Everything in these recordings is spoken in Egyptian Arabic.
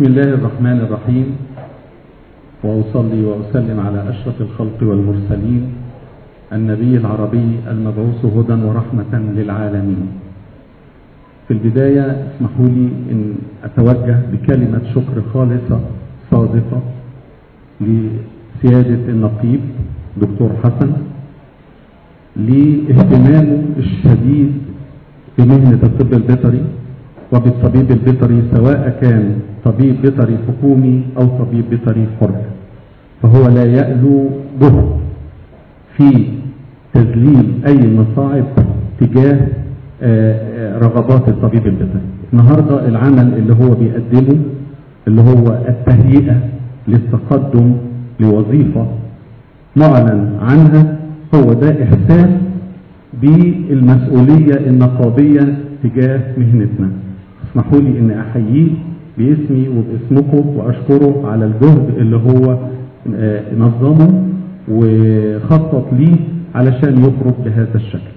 بسم الله الرحمن الرحيم وأصلي وأسلم على أشرف الخلق والمرسلين النبي العربي المبعوث هدى ورحمة للعالمين في البداية اسمحوا لي أن أتوجه بكلمة شكر خالصة صادقة لسيادة النقيب دكتور حسن لاهتمامه الشديد بمهنة الطب البيطري وبالطبيب البيطري سواء كان طبيب بيطري حكومي أو طبيب بيطري حر فهو لا يألو جهد في تذليل أي مصاعب تجاه رغبات الطبيب البيطري النهاردة العمل اللي هو بيقدمه اللي هو التهيئة للتقدم لوظيفة معلن عنها هو ده إحساس بالمسؤولية النقابية تجاه مهنتنا اسمحوا لي ان احييه باسمي وباسمكم واشكره على الجهد اللي هو نظمه وخطط ليه علشان يخرج بهذا الشكل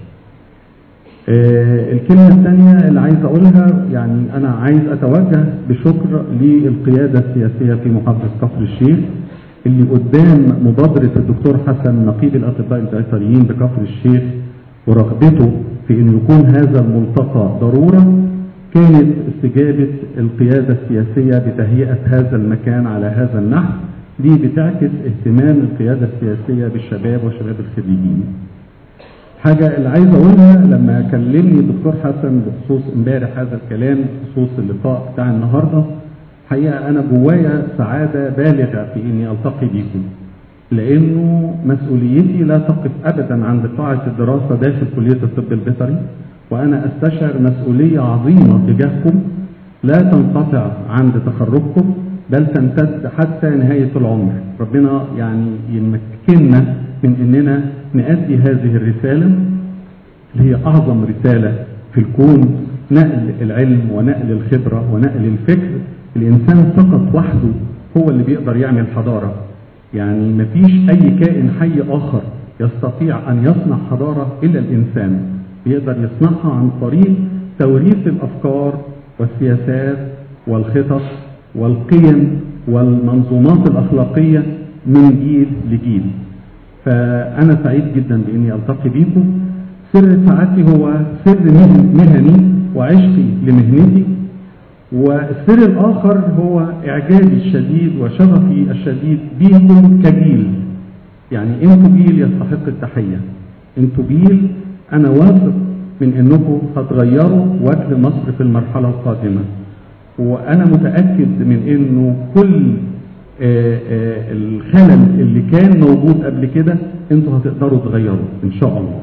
الكلمة الثانية اللي عايز اقولها يعني انا عايز اتوجه بشكر للقيادة السياسية في محافظة كفر الشيخ اللي قدام مبادرة الدكتور حسن نقيب الاطباء البيطريين بكفر الشيخ ورغبته في ان يكون هذا الملتقى ضرورة كانت استجابة القيادة السياسية بتهيئة هذا المكان على هذا النحو دي بتعكس اهتمام القيادة السياسية بالشباب وشباب الخريجين حاجة اللي عايز اقولها لما كلمني الدكتور حسن بخصوص امبارح هذا الكلام بخصوص اللقاء بتاع النهاردة حقيقة انا جوايا سعادة بالغة في اني التقي بيكم لانه مسؤوليتي لا تقف ابدا عند قاعة الدراسة داخل كلية الطب البيطري وانا استشعر مسؤولية عظيمة تجاهكم لا تنقطع عند تخرجكم بل تمتد حتى نهاية العمر ربنا يعني يمكننا من اننا نأدي هذه الرسالة اللي هي اعظم رسالة في الكون نقل العلم ونقل الخبرة ونقل الفكر الانسان فقط وحده هو اللي بيقدر يعمل حضارة يعني مفيش اي كائن حي اخر يستطيع ان يصنع حضارة الا الانسان يقدر يصنعها عن طريق توريث الافكار والسياسات والخطط والقيم والمنظومات الاخلاقية من جيل لجيل فانا سعيد جدا باني التقي بيكم سر سعادتي هو سر مهني وعشقي لمهنتي والسر الاخر هو اعجابي الشديد وشغفي الشديد بيكم كجيل يعني انتوا جيل يستحق التحية انتوا جيل انا واثق من انكم هتغيروا وجه مصر في المرحلة القادمة وانا متأكد من انه كل آآ آآ الخلل اللي كان موجود قبل كده انتوا هتقدروا تغيروا ان شاء الله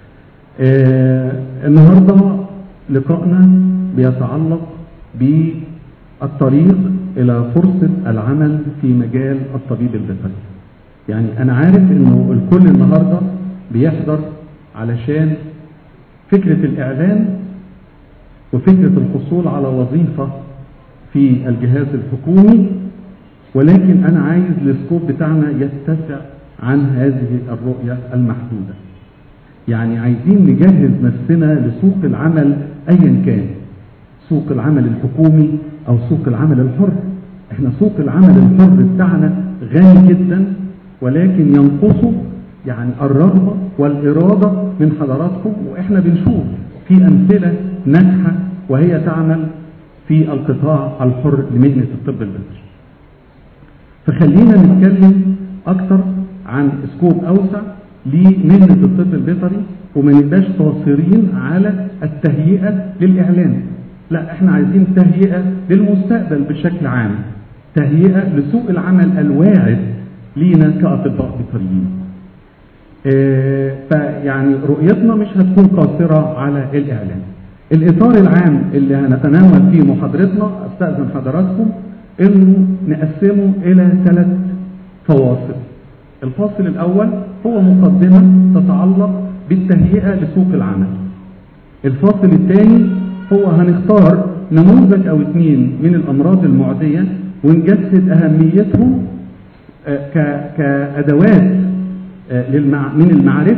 النهاردة لقائنا بيتعلق بالطريق الى فرصة العمل في مجال الطبيب البيطري يعني انا عارف انه الكل النهاردة بيحضر علشان فكرة الاعلان وفكرة الحصول على وظيفة في الجهاز الحكومي ولكن انا عايز السكوب بتاعنا يتسع عن هذه الرؤية المحدودة يعني عايزين نجهز نفسنا لسوق العمل ايا كان سوق العمل الحكومي او سوق العمل الحر احنا سوق العمل الحر بتاعنا غني جدا ولكن ينقصه يعني الرغبة والإرادة من حضراتكم وإحنا بنشوف في أمثلة ناجحة وهي تعمل في القطاع الحر لمهنة الطب البيطري فخلينا نتكلم أكتر عن سكوب أوسع لمهنة الطب البيطري وما نبقاش قاصرين على التهيئة للإعلان لا احنا عايزين تهيئة للمستقبل بشكل عام تهيئة لسوق العمل الواعد لينا كأطباء بيطريين اه فيعني رؤيتنا مش هتكون قاصرة على الإعلان الإطار العام اللي هنتناول فيه محاضرتنا أستأذن حضراتكم إنه نقسمه إلى ثلاث فواصل الفاصل الأول هو مقدمة تتعلق بالتهيئة لسوق العمل الفاصل الثاني هو هنختار نموذج أو اثنين من الأمراض المعدية ونجسد أهميتهم اه كأدوات اه من المعرفة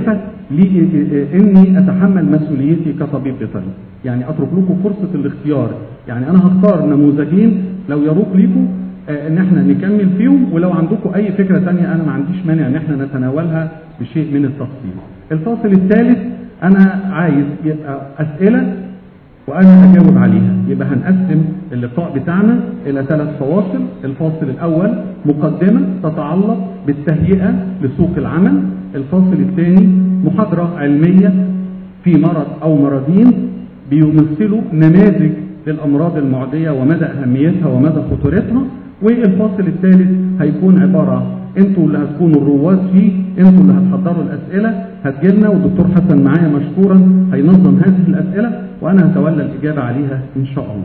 لاني اتحمل مسؤوليتي كطبيب بيطري يعني اترك لكم فرصه الاختيار يعني انا هختار نموذجين لو يروق ليكم آه، ان احنا نكمل فيهم ولو عندكم اي فكره ثانيه انا ما عنديش مانع ان احنا نتناولها بشيء من التفصيل الفاصل الثالث انا عايز يبقى اسئله وانا اجاوب عليها يبقى هنقسم اللقاء بتاعنا الى ثلاث فواصل الفاصل الاول مقدمه تتعلق بالتهيئه لسوق العمل الفاصل الثاني محاضره علميه في مرض او مرضين بيمثلوا نماذج للامراض المعديه ومدى اهميتها ومدى خطورتها والفاصل الثالث هيكون عباره انتوا اللي هتكونوا الرواد فيه انتوا اللي هتحضروا الاسئله هتجيلنا والدكتور حسن معايا مشكورا هينظم هذه الاسئله وانا هتولى الاجابه عليها ان شاء الله.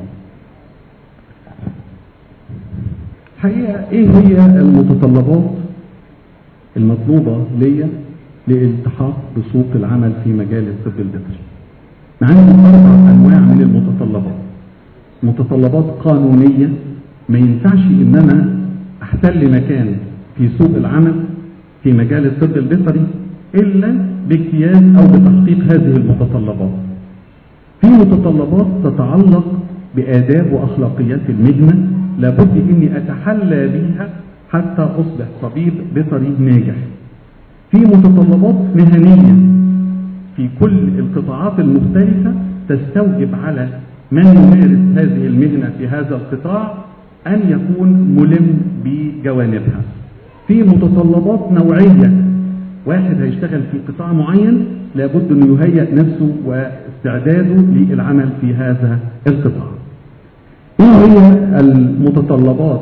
الحقيقه ايه هي المتطلبات المطلوبه ليا للالتحاق بسوق العمل في مجال الطب البيطري؟ عندي اربع انواع من المتطلبات. متطلبات قانونيه ما ينفعش ان انا احتل مكان في سوق العمل في مجال الطب البيطري الا باجتياز او بتحقيق هذه المتطلبات. في متطلبات تتعلق بآداب وأخلاقيات المهنة لابد إني أتحلى بها حتى أصبح طبيب بيطري ناجح. في متطلبات مهنية في كل القطاعات المختلفة تستوجب على من يمارس هذه المهنة في هذا القطاع أن يكون ملم بجوانبها. في متطلبات نوعية واحد هيشتغل في قطاع معين لابد انه يهيئ نفسه واستعداده للعمل في هذا القطاع. ايه هي المتطلبات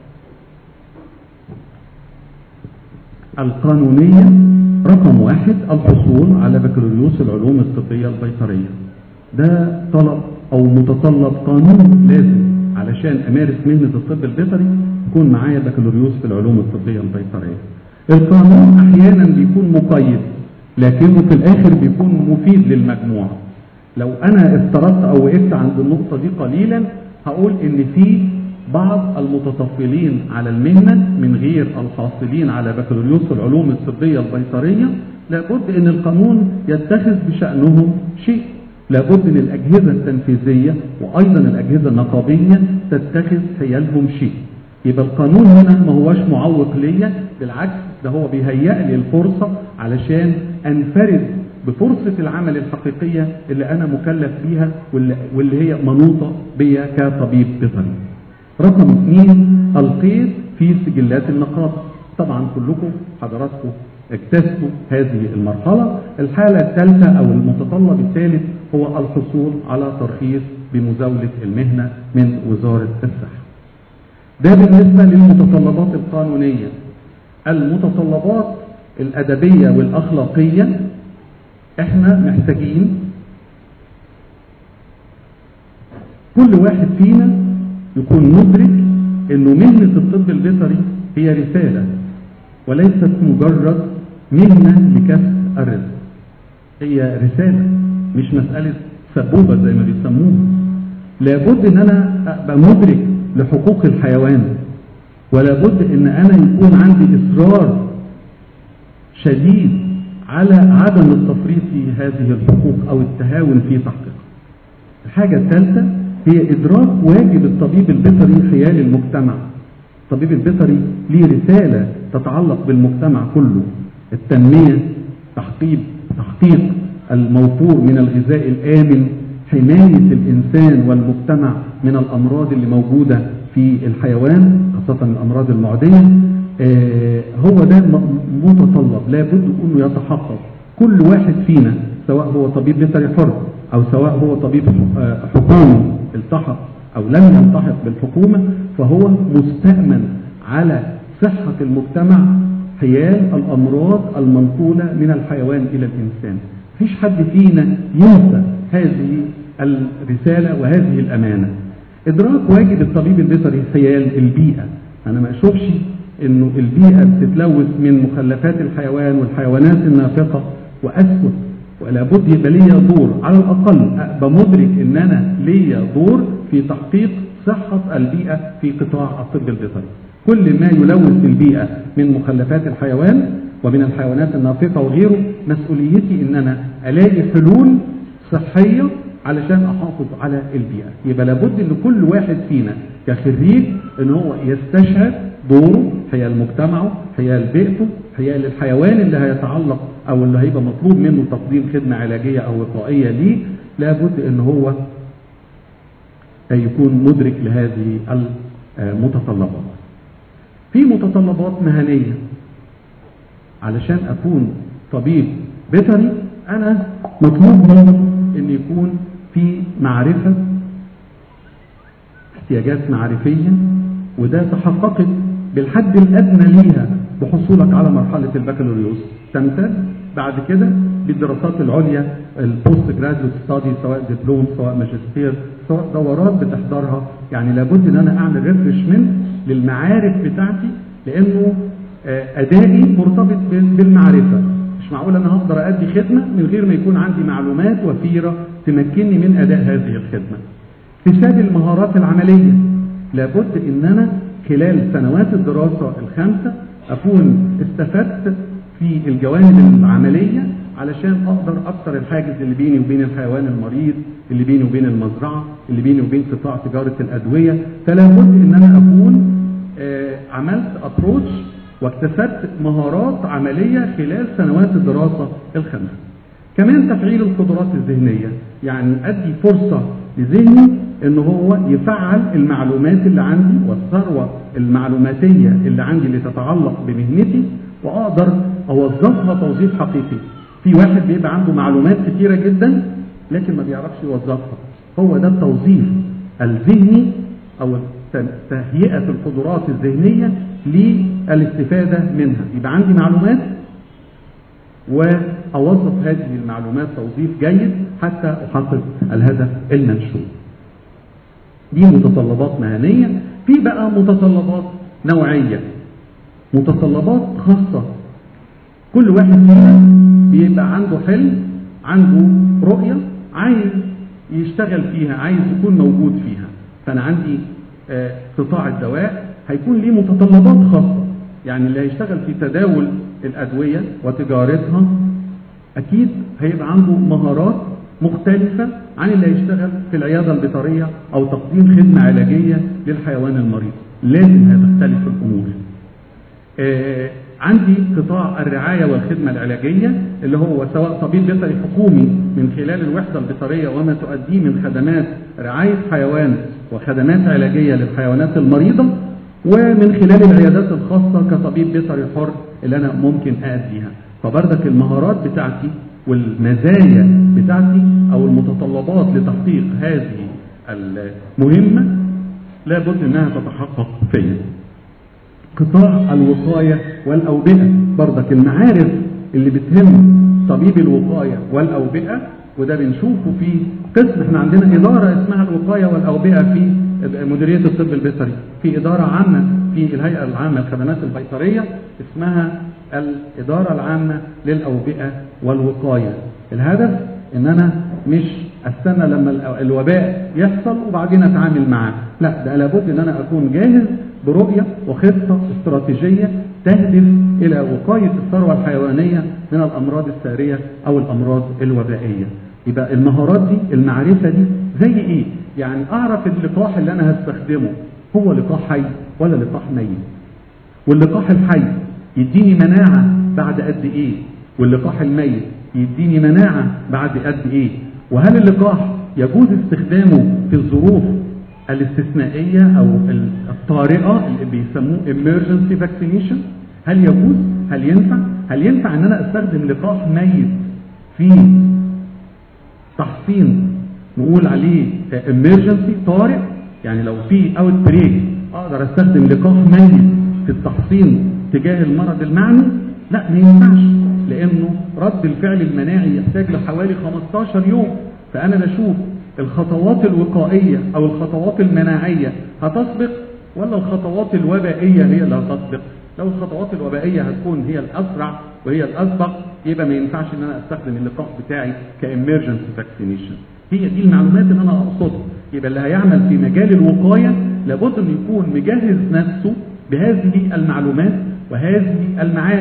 القانونية رقم واحد الحصول على بكالوريوس العلوم الطبية البيطرية ده طلب او متطلب قانوني لازم علشان امارس مهنة الطب البيطري يكون معايا بكالوريوس في العلوم الطبية البيطرية القانون احيانا بيكون مقيد لكنه في الاخر بيكون مفيد للمجموعة لو انا افترضت او وقفت عند النقطة دي قليلا هقول ان في بعض المتطفلين على المهنة من غير الحاصلين على بكالوريوس العلوم الطبية البيطرية لابد ان القانون يتخذ بشأنهم شيء لابد ان الاجهزة التنفيذية وايضا الاجهزة النقابية تتخذ حيالهم شيء يبقى القانون هنا ما هوش معوق ليا بالعكس ده هو بيهيئ لي الفرصة علشان انفرد بفرصة العمل الحقيقية اللي انا مكلف بيها واللي, واللي هي منوطة بيا كطبيب بيطري رقم اثنين القيد في سجلات النقابة طبعا كلكم حضراتكم اكتسبوا هذه المرحلة الحالة الثالثة او المتطلب الثالث هو الحصول على ترخيص بمزاولة المهنة من وزارة الصحة ده بالنسبة للمتطلبات القانونية المتطلبات الأدبية والأخلاقية احنا محتاجين كل واحد فينا يكون مدرك انه مهنة الطب البيطري هي رسالة وليست مجرد مهنة لكسب الرزق هي رسالة مش مسألة سبوبة زي ما بيسموها لابد ان انا ابقى مدرك لحقوق الحيوان ولابد ان انا يكون عندي اصرار شديد على عدم التفريط في هذه الحقوق او التهاون في تحقيقها الحاجة الثالثة هي ادراك واجب الطبيب البيطري حيال المجتمع الطبيب البيطري ليه رسالة تتعلق بالمجتمع كله التنمية تحقيق تحقيق الموفور من الغذاء الآمن حماية الإنسان والمجتمع من الأمراض اللي موجودة في الحيوان خاصة الأمراض المعدية آه هو ده متطلب لابد أنه يتحقق كل واحد فينا سواء هو طبيب بيطري حر أو سواء هو طبيب حكومي التحق أو لم يلتحق بالحكومة فهو مستأمن على صحة المجتمع حيال الأمراض المنقولة من الحيوان إلى الإنسان مفيش حد فينا ينسى هذه الرسالة وهذه الأمانة إدراك واجب الطبيب البيطري حيال البيئة أنا ما أشوفش إنه البيئة بتتلوث من مخلفات الحيوان والحيوانات النافقة وأسود ولا بد يبقى ليا دور على الأقل أبقى مدرك إن أنا ليا دور في تحقيق صحة البيئة في قطاع الطب البيطري كل ما يلوث البيئة من مخلفات الحيوان ومن الحيوانات الناطقة وغيره مسؤوليتي ان انا الاقي حلول صحية علشان احافظ على البيئة يبقى لابد ان كل واحد فينا كخريج ان هو يستشعر دوره حيال مجتمعه حيال بيئته حيال الحيوان اللي هيتعلق او اللي هيبقى مطلوب منه تقديم خدمة علاجية او وقائية ليه لابد ان هو يكون مدرك لهذه المتطلبات في متطلبات مهنية علشان أكون طبيب بيطري أنا مطلوب مني أن يكون في معرفة احتياجات معرفية وده تحققت بالحد الأدنى ليها بحصولك على مرحلة البكالوريوس تمتد بعد كده بالدراسات العليا البوست جراديوت ستادي سواء دبلوم سواء ماجستير سواء دورات بتحضرها يعني لابد ان انا اعمل ريفرشمنت للمعارف بتاعتي لانه ادائي مرتبط بالمعرفه مش معقول انا هقدر ادي خدمه من غير ما يكون عندي معلومات وفيره تمكنني من اداء هذه الخدمه اكتساب المهارات العمليه لابد ان انا خلال سنوات الدراسه الخمسه اكون استفدت في الجوانب العمليه علشان اقدر اكسر الحاجز اللي بيني وبين الحيوان المريض اللي بيني وبين المزرعه اللي بيني وبين قطاع تجاره الادويه فلا بد ان انا اكون آه عملت ابروتش واكتسبت مهارات عمليه خلال سنوات الدراسه الخمسه كمان تفعيل القدرات الذهنيه يعني ادي فرصه لذهني ان هو يفعل المعلومات اللي عندي والثروه المعلوماتيه اللي عندي اللي تتعلق بمهنتي واقدر اوظفها توظيف حقيقي في واحد بيبقى عنده معلومات كتيرة جدا لكن ما بيعرفش يوظفها هو ده التوظيف الذهني او تهيئة القدرات الذهنية للاستفادة منها يبقى عندي معلومات واوظف هذه المعلومات توظيف جيد حتى احقق الهدف المنشود دي متطلبات مهنية في بقى متطلبات نوعية متطلبات خاصة كل واحد فينا بيبقى عنده حلم عنده رؤية عايز يشتغل فيها عايز يكون موجود فيها فأنا عندي آه قطاع الدواء هيكون ليه متطلبات خاصة يعني اللي هيشتغل في تداول الأدوية وتجارتها أكيد هيبقى عنده مهارات مختلفة عن اللي هيشتغل في العيادة البيطرية أو تقديم خدمة علاجية للحيوان المريض لازم هتختلف الأمور آه عندي قطاع الرعاية والخدمة العلاجية اللي هو سواء طبيب بيطري حكومي من خلال الوحدة البيطرية وما تؤديه من خدمات رعاية حيوان وخدمات علاجية للحيوانات المريضة ومن خلال العيادات الخاصة كطبيب بيطري حر اللي أنا ممكن أأديها فبردك المهارات بتاعتي والمزايا بتاعتي أو المتطلبات لتحقيق هذه المهمة لابد أنها تتحقق فيا قطاع الوقاية والأوبئة برضك المعارف اللي بتهم طبيب الوقاية والأوبئة وده بنشوفه في قسم احنا عندنا إدارة اسمها الوقاية والأوبئة في مديرية الطب البيطري في إدارة عامة في الهيئة العامة للخدمات البيطرية اسمها الإدارة العامة للأوبئة والوقاية الهدف ان انا مش استنى لما الوباء يحصل وبعدين اتعامل معاه لا ده لابد ان انا اكون جاهز برؤية وخطة استراتيجية تهدف إلى وقاية الثروة الحيوانية من الأمراض السارية أو الأمراض الوبائية يبقى المهارات دي المعرفة دي زي إيه؟ يعني أعرف اللقاح اللي أنا هستخدمه هو لقاح حي ولا لقاح ميت واللقاح الحي يديني مناعة بعد قد إيه واللقاح الميت يديني مناعة بعد قد إيه وهل اللقاح يجوز استخدامه في الظروف الاستثنائية أو الطارئة اللي بيسموه emergency vaccination هل يجوز؟ هل ينفع؟ هل ينفع ان انا استخدم لقاح ميت في تحصين نقول عليه emergency طارئ يعني لو في اوت بريك اقدر استخدم لقاح ميت في التحصين تجاه المرض المعني؟ لا ما ينفعش لانه رد الفعل المناعي يحتاج لحوالي 15 يوم فانا بشوف الخطوات الوقائية او الخطوات المناعية هتسبق ولا الخطوات الوبائية هي اللي هتسبق لو الخطوات الوبائية هتكون هي الاسرع وهي الاسبق يبقى ما ينفعش ان انا استخدم اللقاح بتاعي كاميرجنسي فاكسينيشن هي دي المعلومات اللي انا اقصدها يبقى اللي هيعمل في مجال الوقاية لابد ان يكون مجهز نفسه بهذه المعلومات وهذه المعارف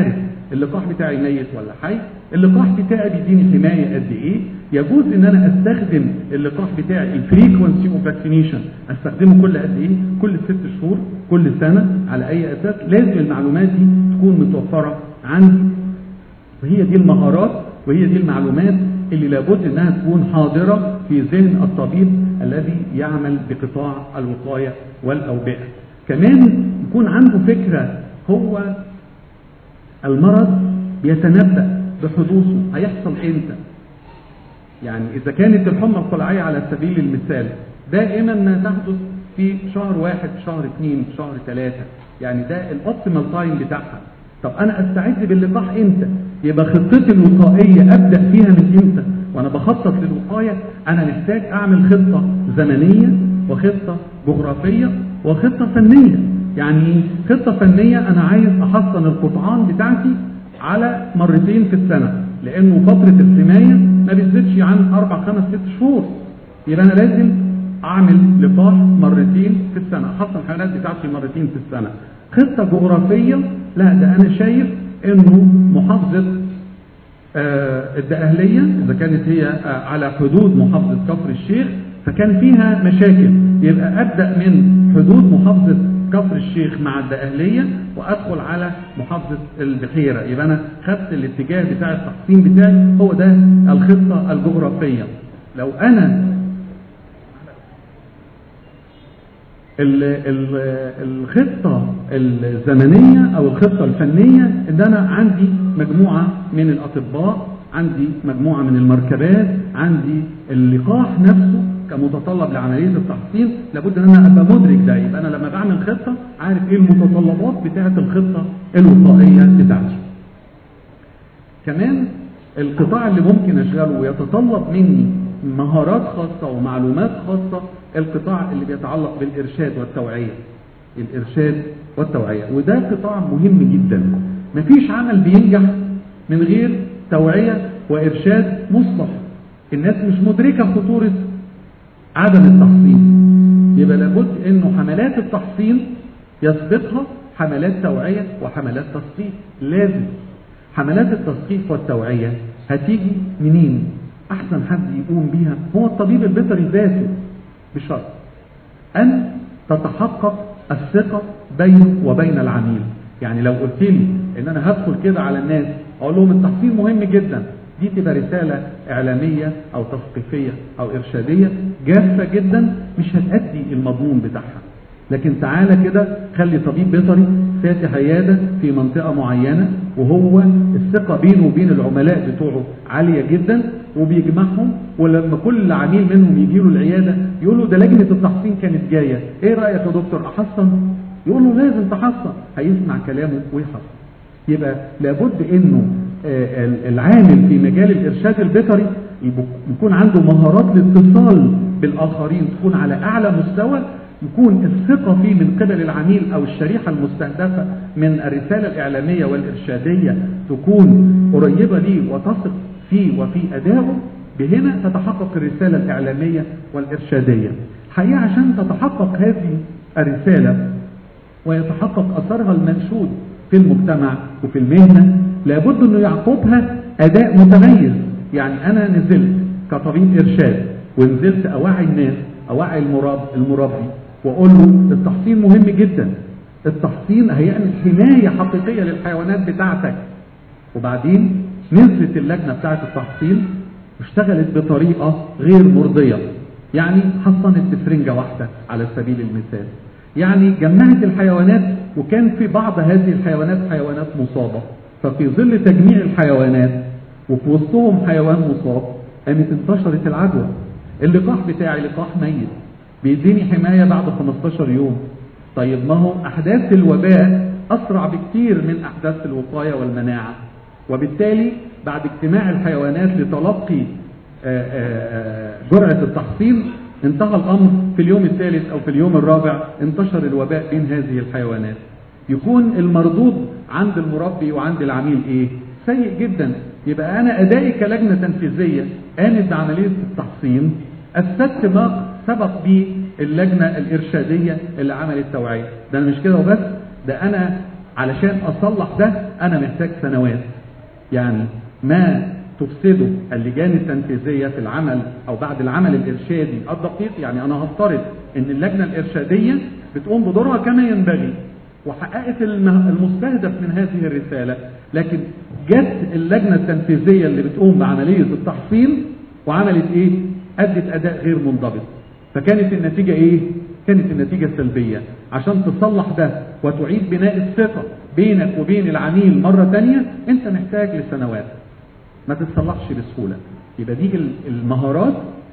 اللقاح بتاعي ميت ولا حي اللقاح بتاعي بيديني حمايه قد ايه يجوز ان انا استخدم اللقاح بتاعي الفريكونسي اوف فاكسينيشن استخدمه كل قد ايه كل ست شهور كل سنه على اي اساس لازم المعلومات دي تكون متوفره عندي وهي دي المهارات وهي دي المعلومات اللي لابد انها تكون حاضره في ذهن الطبيب الذي يعمل بقطاع الوقايه والاوبئه كمان يكون عنده فكره هو المرض بيتنبأ بحدوثه هيحصل امتى يعني إذا كانت الحمى القلعية على سبيل المثال دائما ما تحدث في شهر واحد شهر اثنين شهر ثلاثة يعني ده الاوبتيمال تايم بتاعها طب انا استعد باللقاح امتى يبقى خطتي الوقائية ابدأ فيها من امتى وانا بخطط للوقاية انا محتاج اعمل خطة زمنية وخطة جغرافية وخطة فنية يعني خطة فنية انا عايز احصن القطعان بتاعتي على مرتين في السنة لانه فترة الحماية ما بتزيدش عن اربع خمس ست شهور يبقى انا لازم اعمل لقاح مرتين في السنة احصن الحيوانات بتاعتي مرتين في السنة خطة جغرافية لا ده انا شايف انه محافظة آه الدقهلية اذا كانت هي آه على حدود محافظة كفر الشيخ فكان فيها مشاكل يبقى ابدأ من حدود محافظة كفر الشيخ مع الدقهلية وادخل على محافظة البحيرة يبقى انا خدت الاتجاه بتاع التحصين بتاعي هو ده الخطة الجغرافية لو انا ال ال الخطة الزمنية او الخطة الفنية ان انا عندي مجموعة من الاطباء عندي مجموعة من المركبات عندي اللقاح نفسه كمتطلب لعملية التحصين لابد ان انا ابقى مدرك ده يبقى انا لما بعمل خطة عارف ايه المتطلبات بتاعة الخطة الوقائية بتاعتي كمان القطاع اللي ممكن اشغله ويتطلب مني مهارات خاصة ومعلومات خاصة القطاع اللي بيتعلق بالإرشاد والتوعية الإرشاد والتوعية وده قطاع مهم جدا مفيش عمل بينجح من غير توعية وإرشاد مصلح الناس مش مدركة خطورة عدم التحصين يبقى لابد انه حملات التحصين يسبقها حملات توعية وحملات تثقيف لازم حملات التثقيف والتوعية هتيجي منين احسن حد يقوم بيها هو الطبيب البيطري ذاته بشرط ان تتحقق الثقة بينه وبين العميل يعني لو قلت لي ان انا هدخل كده على الناس اقول لهم التحصين مهم جدا دي تبقى رسالة اعلامية او تثقيفية او ارشادية جافة جدا مش هتأدي المضمون بتاعها لكن تعالى كده خلي طبيب بيطري فاتح عيادة في منطقة معينة وهو الثقة بينه وبين العملاء بتوعه عالية جدا وبيجمعهم ولما كل عميل منهم يجي له العيادة يقول له ده لجنة التحصين كانت جاية ايه رأيك يا دكتور احصن يقول له لازم تحصن هيسمع كلامه ويحصن يبقى لابد انه العامل في مجال الارشاد البيطري يكون عنده مهارات الاتصال بالاخرين تكون على اعلى مستوى يكون الثقة فيه من قبل العميل أو الشريحة المستهدفة من الرسالة الإعلامية والإرشادية تكون قريبة ليه وتثق فيه وفي أدائه بهنا تتحقق الرسالة الإعلامية والإرشادية حقيقة عشان تتحقق هذه الرسالة ويتحقق أثرها المنشود في المجتمع وفي المهنة لابد أنه يعقبها أداء متميز يعني أنا نزلت كطبيب إرشاد ونزلت أوعي الناس أوعي المراب المربي وأقول له التحصين مهم جدا التحصين هيعمل حماية حقيقية للحيوانات بتاعتك وبعدين نزلت اللجنة بتاعت التحصين واشتغلت بطريقة غير مرضية يعني حصنت بسرنجة واحدة على سبيل المثال يعني جمعت الحيوانات وكان في بعض هذه الحيوانات حيوانات مصابة ففي ظل تجميع الحيوانات وفي وسطهم حيوان مصاب قامت انتشرت العدوى اللقاح بتاعي لقاح ميت بيديني حماية بعد 15 يوم طيب ما هو أحداث الوباء أسرع بكتير من أحداث الوقاية والمناعة وبالتالي بعد اجتماع الحيوانات لتلقي جرعة التحصين انتهى الأمر في اليوم الثالث أو في اليوم الرابع انتشر الوباء بين هذه الحيوانات يكون المردود عند المربي وعند العميل ايه سيء جدا يبقى انا ادائي كلجنة تنفيذية قامت بعملية التحصين اسست ما سبق به اللجنة الارشادية اللي عملت توعية ده انا مش كده وبس ده انا علشان اصلح ده انا محتاج سنوات يعني ما تفسده اللجان التنفيذية في العمل او بعد العمل الارشادي الدقيق يعني انا هفترض ان اللجنة الارشادية بتقوم بدورها كما ينبغي وحققت المستهدف من هذه الرسالة لكن جت اللجنة التنفيذية اللي بتقوم بعملية التحصيل وعملت ايه ادت اداء غير منضبط فكانت النتيجة ايه كانت النتيجة سلبية عشان تصلح ده وتعيد بناء الثقة بينك وبين العميل مرة تانية انت محتاج لسنوات ما تتصلحش بسهولة يبقى دي المهارات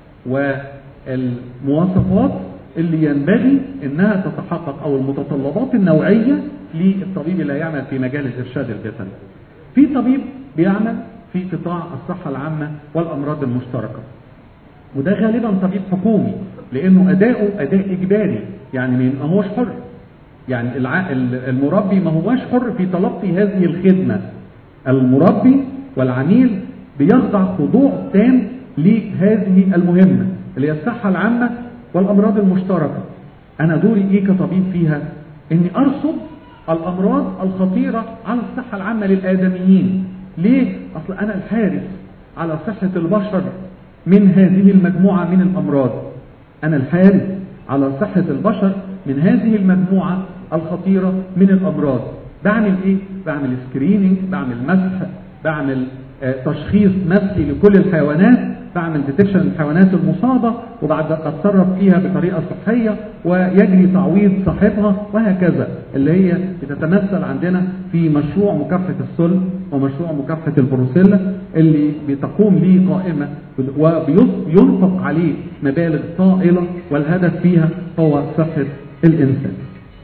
والمواصفات اللي ينبغي انها تتحقق او المتطلبات النوعية للطبيب اللي هيعمل في مجال الارشاد البيطري في طبيب بيعمل في قطاع الصحة العامة والامراض المشتركة وده غالبا طبيب حكومي لانه اداؤه اداء اجباري يعني ما هوش حر يعني المربي ما هوش حر في تلقي هذه الخدمة المربي والعميل بيخضع خضوع تام لهذه المهمة اللي هي الصحة العامة والأمراض المشتركة أنا دوري إيه كطبيب فيها إني أرصد الأمراض الخطيرة على الصحة العامة للآدميين ليه؟ أصل أنا الحارس على صحة البشر من هذه المجموعة من الأمراض أنا الحارس على صحة البشر من هذه المجموعة الخطيرة من الأمراض بعمل إيه؟ بعمل سكرينينج بعمل مسح بعمل تشخيص مسحي لكل الحيوانات بعمل ديتكشن للحيوانات المصابة وبعد اتصرف فيها بطريقة صحية ويجري تعويض صاحبها وهكذا اللي هي بتتمثل عندنا في مشروع مكافحة السل ومشروع مكافحة البروسيلا اللي بتقوم ليه قائمة وبينفق عليه مبالغ طائلة والهدف فيها هو صحة الإنسان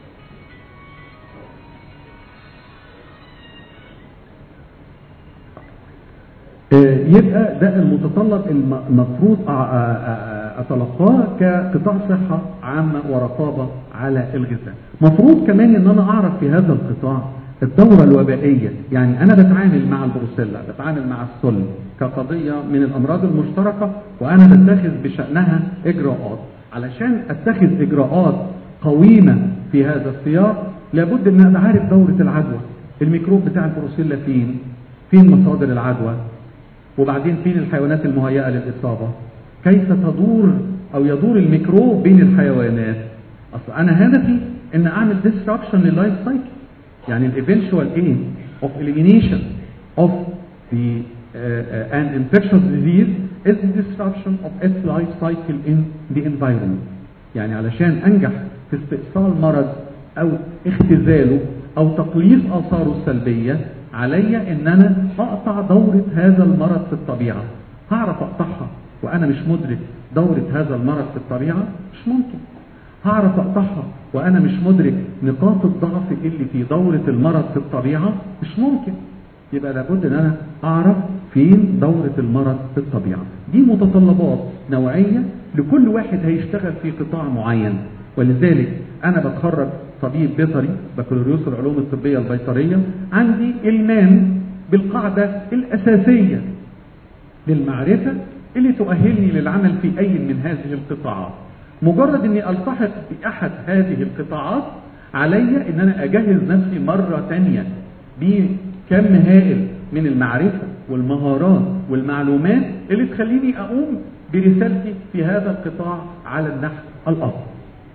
يبقى ده المتطلب المفروض اتلقاه كقطاع صحة عامة ورقابة على الغذاء مفروض كمان ان انا اعرف في هذا القطاع الدورة الوبائية يعني انا بتعامل مع البروسيلا بتعامل مع السل كقضية من الامراض المشتركة وانا بتخذ بشأنها اجراءات علشان اتخذ اجراءات قويمة في هذا السياق لابد ان ابقى عارف دورة العدوى الميكروب بتاع البروسيلا فين فين مصادر العدوى وبعدين فين الحيوانات المهيئة للإصابة كيف تدور أو يدور الميكروب بين الحيوانات أصلا أنا هدفي أن أعمل disruption لللايف سايكل يعني ال eventual aim of elimination of the uh, uh, an infectious disease is the disruption of its life cycle in the environment يعني علشان أنجح في استئصال مرض أو اختزاله أو تقليص آثاره السلبية علي ان انا اقطع دورة هذا المرض في الطبيعة هعرف اقطعها وانا مش مدرك دورة هذا المرض في الطبيعة مش ممكن هعرف اقطعها وانا مش مدرك نقاط الضعف اللي في دورة المرض في الطبيعة مش ممكن يبقى لابد ان انا اعرف فين دورة المرض في الطبيعة دي متطلبات نوعية لكل واحد هيشتغل في قطاع معين ولذلك انا بتخرج طبيب بيطري بكالوريوس العلوم الطبية البيطرية عندي إلمام بالقاعدة الأساسية للمعرفة اللي تؤهلني للعمل في أي من هذه القطاعات مجرد أني ألتحق بأحد هذه القطاعات علي أن أنا أجهز نفسي مرة تانية بكم هائل من المعرفة والمهارات والمعلومات اللي تخليني أقوم برسالتي في هذا القطاع على النحو الأفضل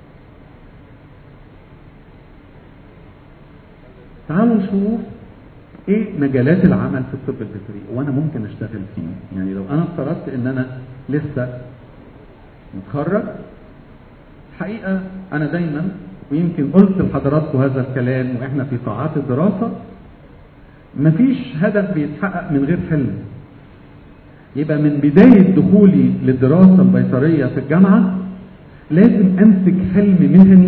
تعالوا نشوف ايه مجالات العمل في الطب البيطري وانا ممكن اشتغل فيه يعني لو انا افترضت ان انا لسه متخرج الحقيقه انا دايما ويمكن قلت لحضراتكم هذا الكلام واحنا في قاعات الدراسه مفيش هدف بيتحقق من غير حلم يبقى من بدايه دخولي للدراسه البيطريه في الجامعه لازم امسك حلم مهني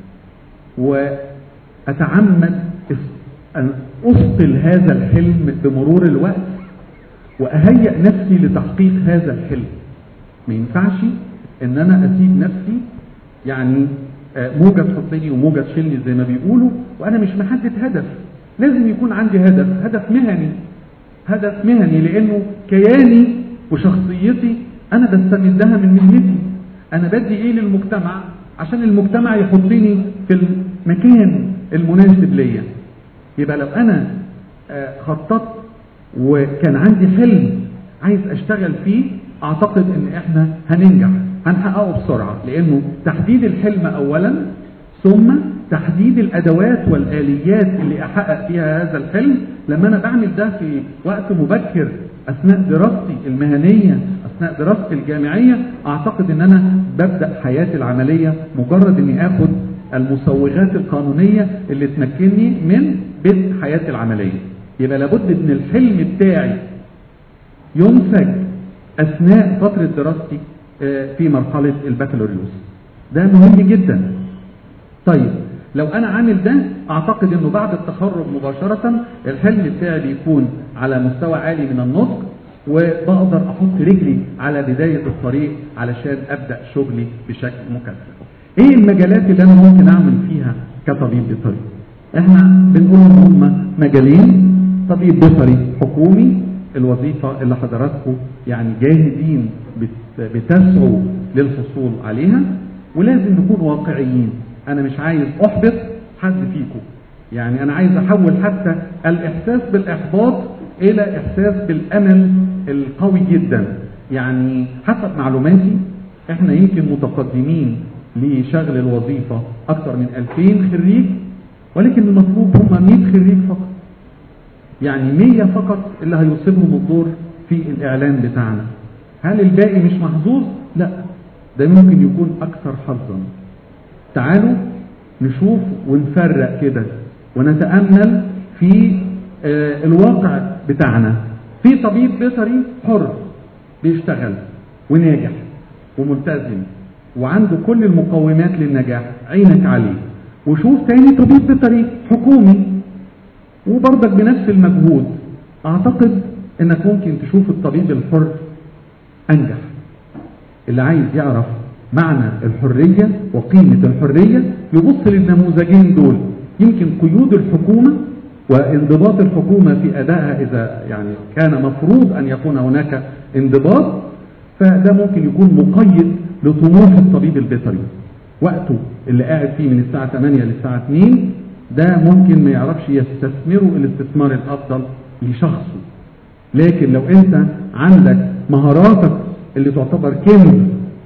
واتعمد أن أثقل هذا الحلم بمرور الوقت وأهيئ نفسي لتحقيق هذا الحلم ما ينفعش ان انا اسيب نفسي يعني موجة تحطني وموجة تشيلني زي ما بيقولوا وانا مش محدد هدف لازم يكون عندي هدف هدف مهني هدف مهني لانه كياني وشخصيتي انا بستمدها من مهنتي انا بدي ايه للمجتمع عشان المجتمع يحطني في المكان المناسب ليا يبقى لو انا آه، خططت وكان عندي حلم عايز اشتغل فيه اعتقد ان احنا هننجح هنحققه بسرعة لانه تحديد الحلم اولا ثم تحديد الادوات والاليات اللي احقق فيها هذا الحلم لما انا بعمل ده في وقت مبكر اثناء دراستي المهنية اثناء دراستي الجامعية اعتقد ان انا ببدأ حياتي العملية مجرد اني اخد المسوغات القانونية اللي تمكنني من بدء حياتي العملية يبقى لابد ان الحلم بتاعي ينسج اثناء فترة دراستي آه، في مرحلة البكالوريوس ده مهم جدا طيب لو انا عامل ده اعتقد انه بعد التخرج مباشرة الحلم بتاعي بيكون على مستوى عالي من النطق وبقدر احط رجلي على بداية الطريق علشان ابدأ شغلي بشكل مكثف ايه المجالات اللي انا ممكن اعمل فيها كطبيب بيطري احنا بنقول ان هم مجالين طبيب بيطري حكومي الوظيفة اللي حضراتكم يعني جاهزين بت- بتسعوا للحصول عليها ولازم نكون واقعيين انا مش عايز احبط حد فيكم يعني انا عايز احول حتى الاحساس بالاحباط الى احساس بالامل القوي جدا يعني حسب معلوماتي احنا يمكن متقدمين لشغل الوظيفة اكثر من 2000 خريج ولكن المطلوب هم 100 خريج فقط يعني 100 فقط اللي هيصيبهم الدور في الاعلان بتاعنا هل الباقي مش محظوظ لا ده ممكن يكون اكثر حظا تعالوا نشوف ونفرق كده ونتأمل في آه، الواقع بتاعنا في طبيب بيطري حر بيشتغل وناجح وملتزم وعنده كل المقومات للنجاح عينك عليه وشوف تاني طبيب بيطري حكومي وبرضك بنفس المجهود اعتقد انك ممكن تشوف الطبيب الحر انجح اللي عايز يعرف معنى الحرية وقيمة الحرية يبص للنموذجين دول يمكن قيود الحكومة وانضباط الحكومة في أدائها إذا يعني كان مفروض أن يكون هناك انضباط فده ممكن يكون مقيد لطموح الطبيب البيطري وقته اللي قاعد فيه من الساعة 8 للساعة 2 ده ممكن ما يعرفش يستثمره الاستثمار الأفضل لشخصه لكن لو انت عندك مهاراتك اللي تعتبر كنز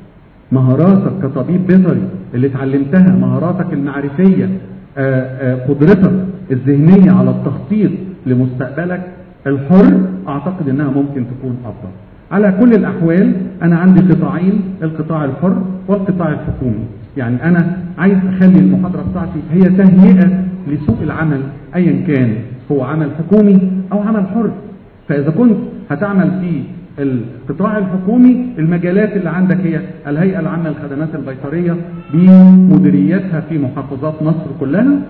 مهاراتك كطبيب بيطري اللي اتعلمتها مهاراتك المعرفية آه، آه، قدرتك الذهنية على التخطيط لمستقبلك الحر اعتقد انها ممكن تكون افضل على كل الاحوال انا عندي قطاعين القطاع الحر والقطاع الحكومي يعني انا عايز اخلي المحاضرة بتاعتي هي تهيئة لسوق العمل ايا كان هو عمل حكومي او عمل حر فاذا كنت هتعمل في القطاع الحكومي المجالات اللي عندك هي الهيئة العامة للخدمات البيطرية بمديرياتها في محافظات مصر كلها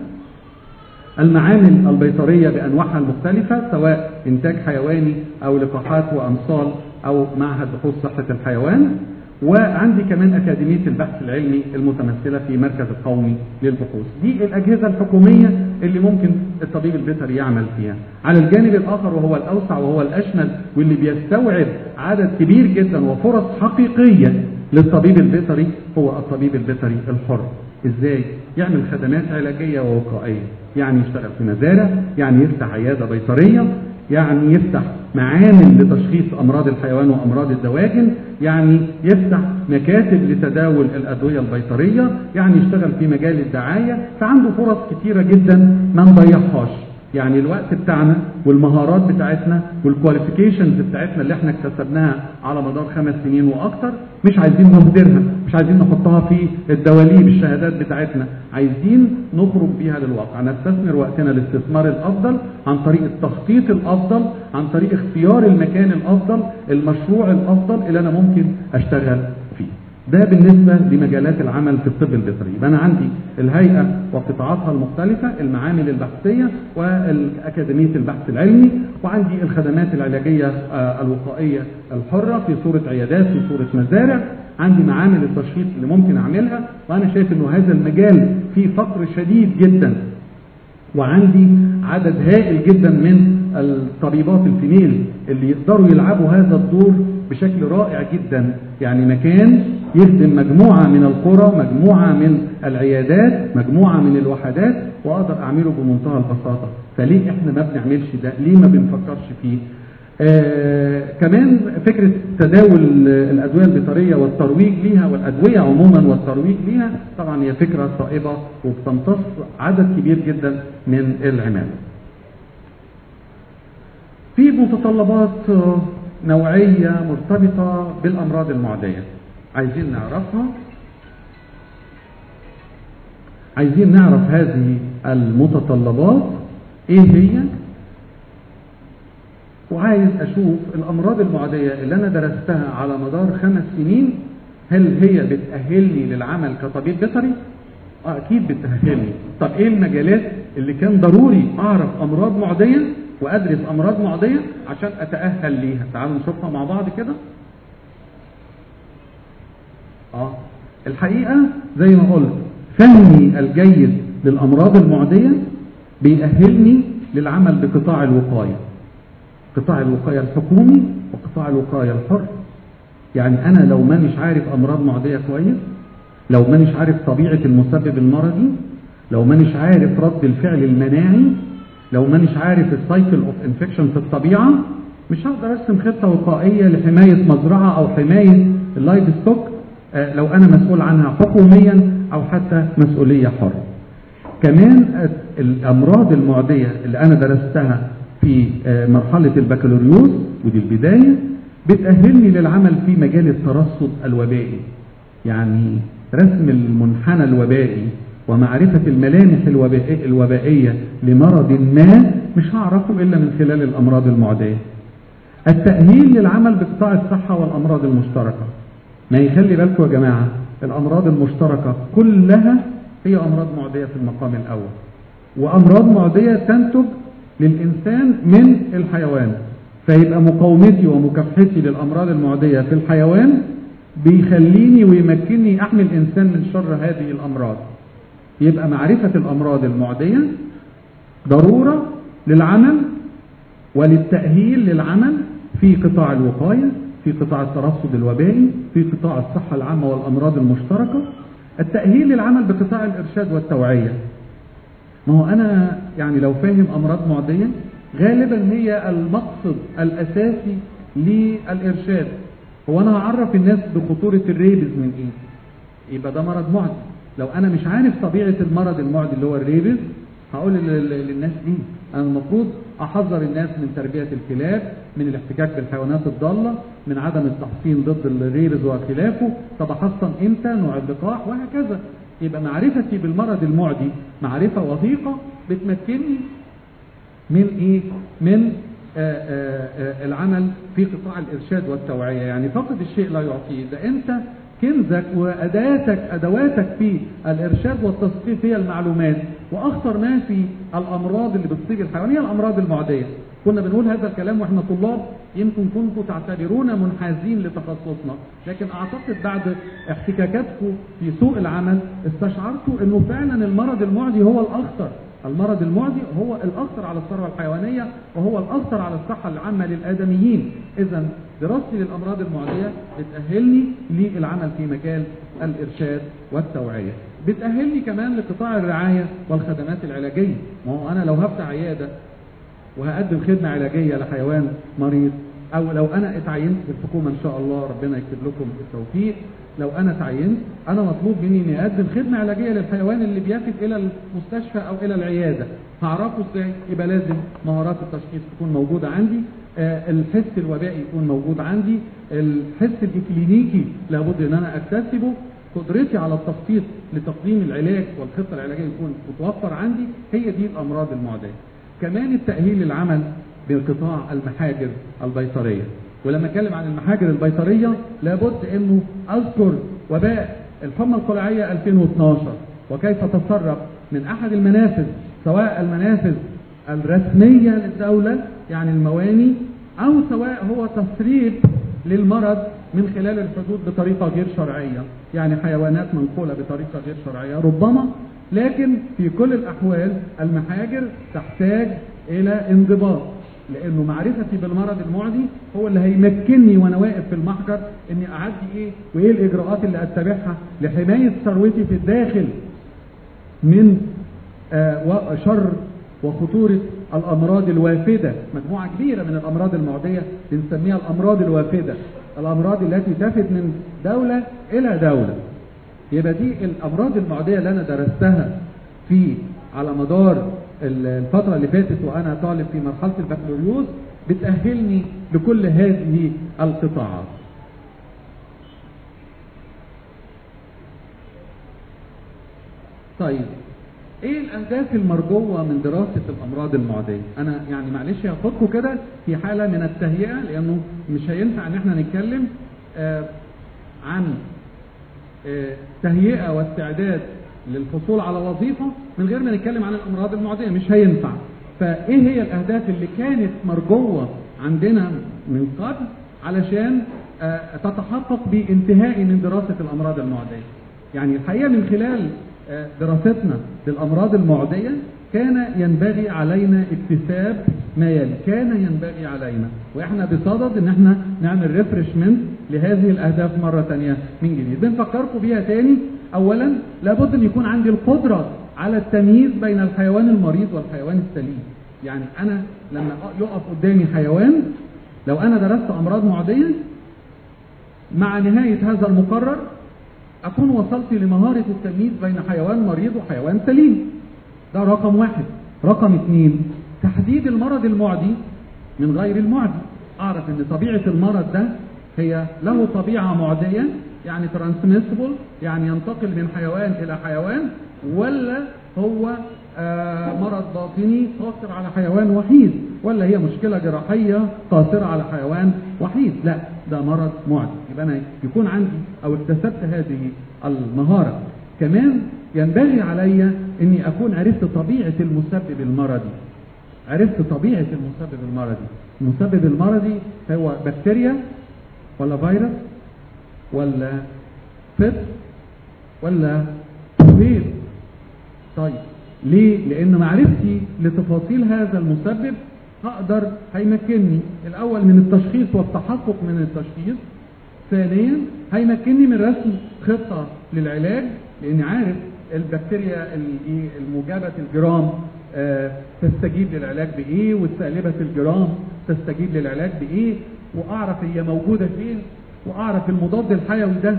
المعامل البيطرية بأنواعها المختلفة سواء إنتاج حيواني أو لقاحات وأمصال أو معهد بحوث صحة الحيوان وعندي كمان أكاديمية البحث العلمي المتمثلة في مركز القومي للبحوث دي الأجهزة الحكومية اللي ممكن الطبيب البيطري يعمل فيها على الجانب الآخر وهو الأوسع وهو الأشمل واللي بيستوعب عدد كبير جدا وفرص حقيقية للطبيب البيطري هو الطبيب البيطري الحر ازاي يعمل خدمات علاجية ووقائية يعني يشتغل في مزارع يعني يفتح عيادة بيطرية يعني يفتح معامل لتشخيص أمراض الحيوان وأمراض الدواجن يعني يفتح مكاتب لتداول الأدوية البيطرية يعني يشتغل في مجال الدعاية فعنده فرص كتيرة جدا ما نضيعهاش يعني الوقت بتاعنا والمهارات بتاعتنا والكواليفيكيشنز بتاعتنا اللي احنا اكتسبناها على مدار خمس سنين واكتر مش عايزين نهدرها مش عايزين نحطها في الدواليب الشهادات بتاعتنا عايزين نخرج بيها للواقع نستثمر وقتنا الاستثمار الافضل عن طريق التخطيط الافضل عن طريق اختيار المكان الافضل المشروع الافضل اللي انا ممكن اشتغل فيه ده بالنسبة لمجالات العمل في الطب البيطري يبقى أنا عندي الهيئة وقطاعاتها المختلفة المعامل البحثية والأكاديمية البحث العلمي وعندي الخدمات العلاجية آه، الوقائية الحرة في صورة عيادات في صورة مزارع عندي معامل التشخيص اللي ممكن أعملها وأنا شايف أنه هذا المجال فيه فقر شديد جدا وعندي عدد هائل جدا من الطبيبات الفيميل اللي يقدروا يلعبوا هذا الدور بشكل رائع جدا يعني مكان يخدم مجموعة من القرى مجموعة من العيادات مجموعة من الوحدات وأقدر أعمله بمنتهى البساطة فليه إحنا ما بنعملش ده ليه ما بنفكرش فيه آه كمان فكرة تداول الأدوية البيطرية والترويج ليها والأدوية عموما والترويج ليها طبعا هي فكرة صائبة وبتمتص عدد كبير جدا من العمالة في متطلبات نوعية مرتبطة بالأمراض المعدية عايزين نعرفها عايزين نعرف هذه المتطلبات ايه هي وعايز اشوف الامراض المعدية اللي انا درستها على مدار خمس سنين هل هي بتأهلني للعمل كطبيب بيطري؟ اه اكيد بتأهلني طب ايه المجالات اللي كان ضروري اعرف امراض معدية وادرس امراض معدية عشان اتأهل ليها تعالوا نشوفها مع بعض كده اه الحقيقة زي ما قلت فهمي الجيد للامراض المعدية بيأهلني للعمل بقطاع الوقاية قطاع الوقاية الحكومي وقطاع الوقاية الحر يعني انا لو مانيش عارف امراض معدية كويس لو مانيش عارف طبيعة المسبب المرضي لو مانيش عارف رد الفعل المناعي لو مانيش عارف السايكل اوف انفكشن في الطبيعة مش هقدر ارسم خطة وقائية لحماية مزرعة او حماية اللايف ستوك آه لو انا مسؤول عنها حكوميا او حتى مسؤولية حرة كمان الامراض المعدية اللي انا درستها في آه مرحلة البكالوريوس ودي البداية بتأهلني للعمل في مجال الترصد الوبائي يعني رسم المنحنى الوبائي ومعرفة الملامح الوبائية لمرض ما مش هعرفه إلا من خلال الأمراض المعدية التأهيل للعمل بقطاع الصحة والأمراض المشتركة ما يخلي بالكم يا جماعة الأمراض المشتركة كلها هي أمراض معدية في المقام الأول وأمراض معدية تنتج للإنسان من الحيوان فيبقى مقاومتي ومكافحتي للأمراض المعدية في الحيوان بيخليني ويمكنني أحمي الإنسان من شر هذه الأمراض يبقى معرفة الأمراض المعدية ضرورة للعمل وللتأهيل للعمل في قطاع الوقاية في قطاع الترصد الوبائي في قطاع الصحة العامة والأمراض المشتركة التأهيل للعمل بقطاع الإرشاد والتوعية ما هو أنا يعني لو فاهم أمراض معدية غالبا هي المقصد الأساسي للإرشاد هو أنا هعرف الناس بخطورة الريبز من إيه يبقى ده مرض معدي لو أنا مش عارف طبيعة المرض المعدي اللي هو الريبز هقول للناس إيه أنا المفروض أحذر الناس من تربية الكلاب من الاحتكاك بالحيوانات الضالة من عدم التحصين ضد الريبز وخلافه طب أحصن إمتى نوع اللقاح وهكذا يبقى معرفتي بالمرض المعدي معرفة وثيقة بتمكنني من ايه من آآ آآ العمل في قطاع الارشاد والتوعيه يعني فقد الشيء لا يعطيه ده انت كنزك واداتك ادواتك في الارشاد والتثقيف هي المعلومات واخطر ما في الامراض اللي بتصيب الحيوان هي الامراض المعديه كنا بنقول هذا الكلام واحنا طلاب يمكن كنتم تعتبرونا منحازين لتخصصنا لكن اعتقد بعد احتكاكاتكم في سوق العمل استشعرتوا انه فعلا المرض المعدي هو الاخطر المرض المعدي هو الأخطر على الثروة الحيوانية وهو الأخطر على الصحة العامة للآدميين إذا دراستي للأمراض المعدية بتأهلني للعمل في مجال الإرشاد والتوعية بتأهلني كمان لقطاع الرعاية والخدمات العلاجية ما هو أنا لو هفتح عيادة وهقدم خدمة علاجية لحيوان مريض أو لو أنا اتعينت في الحكومة إن شاء الله ربنا يكتب لكم التوفيق لو انا تعينت انا مطلوب مني اني اقدم خدمه علاجيه للحيوان اللي بيفد الى المستشفى او الى العياده هعرفه ازاي يبقى لازم مهارات التشخيص تكون موجوده عندي آه الحس الوبائي يكون موجود عندي الحس الاكلينيكي لابد ان انا اكتسبه قدرتي على التخطيط لتقديم العلاج والخطه العلاجيه يكون متوفر عندي هي دي الامراض المعديه كمان التاهيل للعمل بقطاع المحاجر البيطريه ولما اتكلم عن المحاجر البيطرية لابد انه اذكر وباء الحمى القلعية 2012 وكيف تسرب من احد المنافذ سواء المنافذ الرسمية للدولة يعني المواني او سواء هو تسريب للمرض من خلال الحدود بطريقة غير شرعية يعني حيوانات منقولة بطريقة غير شرعية ربما لكن في كل الاحوال المحاجر تحتاج الى انضباط لانه معرفتي بالمرض المعدي هو اللي هيمكنني وانا واقف في المحجر اني اعدي ايه وايه الاجراءات اللي اتبعها لحمايه ثروتي في الداخل من آه شر وخطوره الامراض الوافده مجموعه كبيره من الامراض المعديه بنسميها الامراض الوافده الامراض التي تفد من دوله الى دوله يبقى دي الامراض المعديه اللي انا درستها في على مدار الفترة اللي فاتت وأنا طالب في مرحلة البكالوريوس بتأهلني لكل هذه القطاعات. طيب ايه الاهداف المرجوة من دراسة الامراض المعدية انا يعني معلش هاخدكم كده في حالة من التهيئة لانه مش هينفع ان احنا نتكلم آه عن آه تهيئة واستعداد للحصول على وظيفة من غير ما نتكلم عن الأمراض المعدية مش هينفع فإيه هي الأهداف اللي كانت مرجوة عندنا من قبل علشان تتحقق بانتهاء من دراسة الأمراض المعدية يعني الحقيقة من خلال دراستنا للأمراض المعدية كان ينبغي علينا اكتساب ما يلي كان ينبغي علينا واحنا بصدد ان احنا نعمل ريفرشمنت لهذه الاهداف مرة تانية من جديد بنفكركم بيها تاني اولا لابد ان يكون عندي القدرة على التمييز بين الحيوان المريض والحيوان السليم يعني انا لما يقف قدامي حيوان لو انا درست امراض معدية مع نهاية هذا المقرر اكون وصلت لمهارة التمييز بين حيوان مريض وحيوان سليم ده رقم واحد رقم اثنين تحديد المرض المعدي من غير المعدي اعرف ان طبيعة المرض ده هي له طبيعة معدية يعني ترانسميسبل يعني ينتقل من حيوان الى حيوان ولا هو آه مرض باطني قاصر على حيوان وحيد ولا هي مشكلة جراحية قاصرة على حيوان وحيد لا ده مرض معدي يبقى انا يكون عندي او اكتسبت هذه المهارة كمان ينبغي علي اني اكون عرفت طبيعة المسبب المرضي عرفت طبيعة المسبب المرضي المسبب المرضي هو بكتيريا ولا فيروس ولا فطر ولا طفيل طيب ليه لان معرفتي لتفاصيل هذا المسبب هقدر هيمكنني الاول من التشخيص والتحقق من التشخيص ثانيا هيمكنني من رسم خطة للعلاج لاني عارف البكتيريا الموجبة الجرام آه تستجيب للعلاج بايه والسالبة الجرام تستجيب للعلاج بايه واعرف هي موجودة فين واعرف المضاد الحيوي ده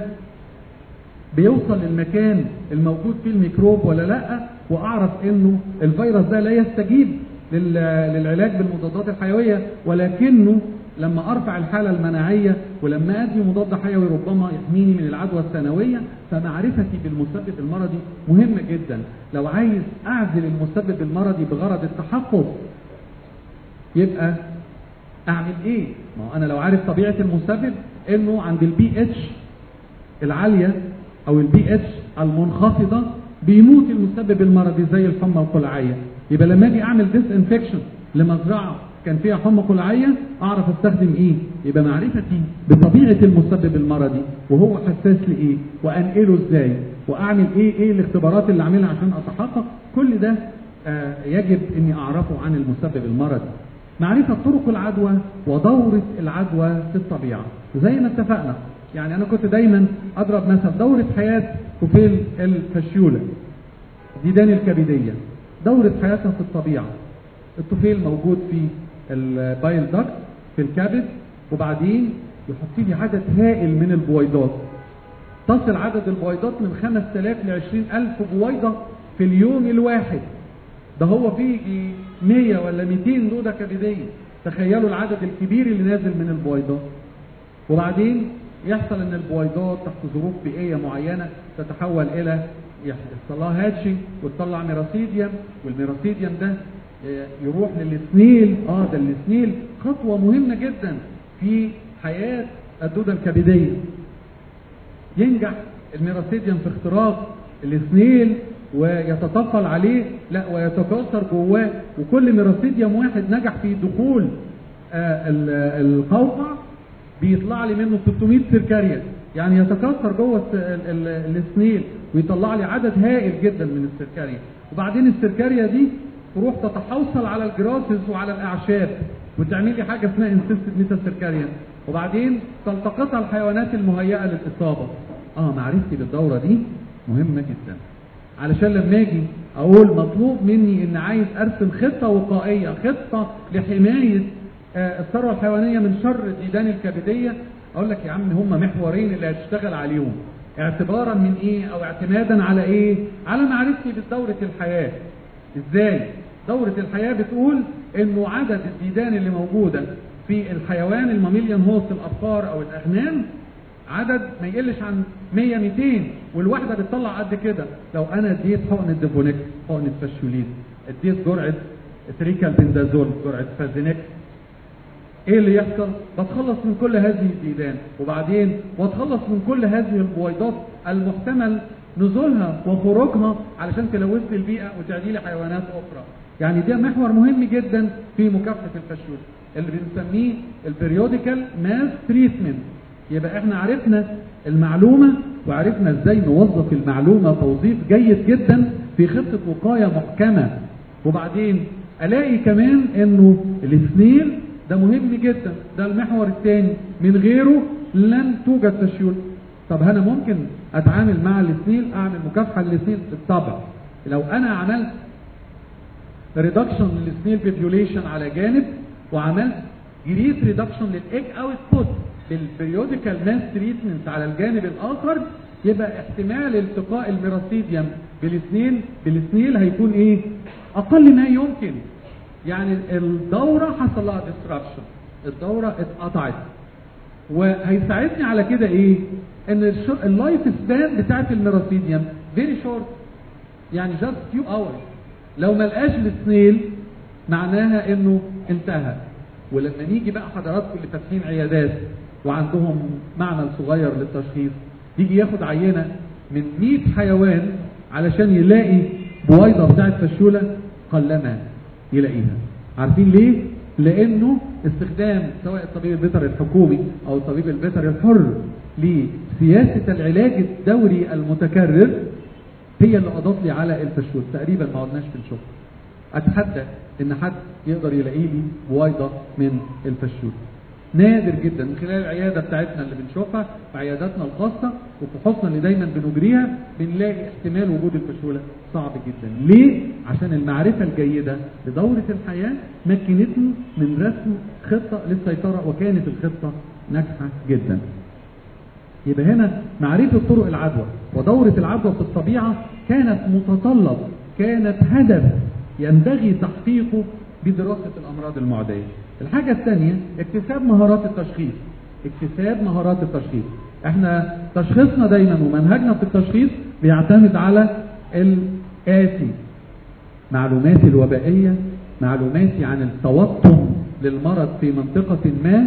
بيوصل للمكان الموجود فيه الميكروب ولا لا واعرف انه الفيروس ده لا يستجيب للعلاج بالمضادات الحيوية ولكنه لما ارفع الحالة المناعية ولما ادي مضاد حيوي ربما يحميني من العدوى الثانوية فمعرفتي بالمسبب المرضي مهمة جدا لو عايز اعزل المسبب المرضي بغرض التحقق يبقى اعمل ايه ما هو انا لو عارف طبيعة المسبب انه عند البي اتش العالية او البي اتش المنخفضة بيموت المسبب المرضي زي الحمى القلعية يبقى لما اجي اعمل ديس انفكشن لمزرعة كان فيها حمى قلعية اعرف استخدم ايه يبقى معرفتي بطبيعة المسبب المرضي وهو حساس لايه وانقله ازاي واعمل ايه ايه الاختبارات اللي اعملها عشان اتحقق كل ده آه يجب اني اعرفه عن المسبب المرضي معرفة طرق العدوى ودورة العدوى في الطبيعة زي ما اتفقنا يعني انا كنت دايما اضرب مثل دورة حياة طفيل الفشيولة ديدان الكبدية دورة حياتها في الطبيعة الطفيل موجود في البايل داكت في الكبد وبعدين يحط لي عدد هائل من البويضات تصل عدد البويضات من 5000 ل 20000 بويضة في اليوم الواحد ده هو فيه 100 ولا 200 دودة كبدية تخيلوا العدد الكبير اللي نازل من البويضات وبعدين يحصل ان البويضات تحت ظروف بيئية معينة تتحول الى يحصل لها هاتشنج وتطلع ميراسيديوم والميراسيديوم ده يروح للسنيل اه ده السنيل خطوة مهمة جدا في حياة الدودة الكبدية ينجح الميراسيديوم في اختراق السنيل ويتطفل عليه لا ويتكاثر جواه وكل ميراسيديوم واحد نجح في دخول آه القوقع بيطلع لي منه 600 سيركاريا يعني يتكاثر جوه السنيل ويطلع لي عدد هائل جدا من السيركاريا وبعدين السيركاريا دي تروح تتحوصل على الجراسز وعلى الاعشاب وتعمل لي حاجه اسمها انسيستد ميتا سيركاريان وبعدين تلتقطها الحيوانات المهيئه للاصابه اه معرفتي بالدوره دي مهمه جدا علشان لما اجي اقول مطلوب مني ان عايز ارسم خطه وقائيه خطه لحمايه آه الثروه الحيوانيه من شر الديدان الكبديه اقول لك يا عم هم محورين اللي هتشتغل عليهم اعتبارا من ايه او اعتمادا على ايه على معرفتي بدوره الحياه ازاي دوره الحياه بتقول انه عدد الديدان اللي موجوده في الحيوان الماميليان هوست الابقار او الاغنام عدد ما يقلش عن 100 200 والواحده بتطلع قد كده لو انا اديت حقنه ديفونيك حقنه فاشيوليد اديت جرعه تريكال بندازول جرعه فازينيك ايه اللي يحصل بتخلص من كل هذه الديدان وبعدين واتخلص من كل هذه البويضات المحتمل نزولها وخروجها علشان تلوث لي البيئه وتعدي لي حيوانات اخرى يعني ده محور مهم جدا في مكافحه الفشول اللي بنسميه البريوديكال ماس تريتمنت يبقى احنا عرفنا المعلومه وعرفنا ازاي نوظف المعلومه توظيف جيد جدا في خطه وقايه محكمه وبعدين الاقي كمان انه السنيل ده مهم جدا ده المحور الثاني من غيره لن توجد تشيول طب انا ممكن اتعامل مع السنيل اعمل مكافحه للسنيل بالطبع لو انا عملت ريدكشن للسنيل بيبيوليشن على جانب وعملت جريت ريدكشن للايج اوت بوت بالبريوديكال ماس تريتمنت على الجانب الاخر يبقى احتمال التقاء الميراسيديوم بالسنيل بالسنيل هيكون ايه اقل ما يمكن يعني الدورة حصل لها ديسترابشن الدورة اتقطعت وهيساعدني على كده ايه ان اللايف سبان بتاعت الميراسيديوم فيري شورت يعني جاست فيو اورز لو ما لقاش السنيل معناها انه انتهى ولما نيجي بقى حضراتكم اللي فاتحين عيادات وعندهم معمل صغير للتشخيص يجي ياخد عينه من 100 حيوان علشان يلاقي بويضه بتاعت فشوله قلما يلاقيها عارفين ليه لانه استخدام سواء الطبيب البيطري الحكومي او الطبيب البيطري الحر لسياسه العلاج الدوري المتكرر هي اللي قضت لي على الفشول تقريبا ما عدناش بنشوف اتحدى ان حد يقدر يلاقي لي بويضه من الفشول نادر جدا من خلال العياده بتاعتنا اللي بنشوفها في عياداتنا الخاصه وفحوصنا اللي دايما بنجريها بنلاقي احتمال وجود الفشوله صعب جدا. ليه؟ عشان المعرفه الجيده لدوره الحياه مكنتني من رسم خطه للسيطره وكانت الخطه ناجحه جدا. يبقى هنا معرفه طرق العدوى ودوره العدوى في الطبيعه كانت متطلب كانت هدف ينبغي تحقيقه بدراسه الامراض المعديه. الحاجة الثانية اكتساب مهارات التشخيص اكتساب مهارات التشخيص احنا تشخيصنا دايما ومنهجنا في التشخيص بيعتمد على الآتي معلوماتي الوبائية معلوماتي عن التوتم للمرض في منطقة ما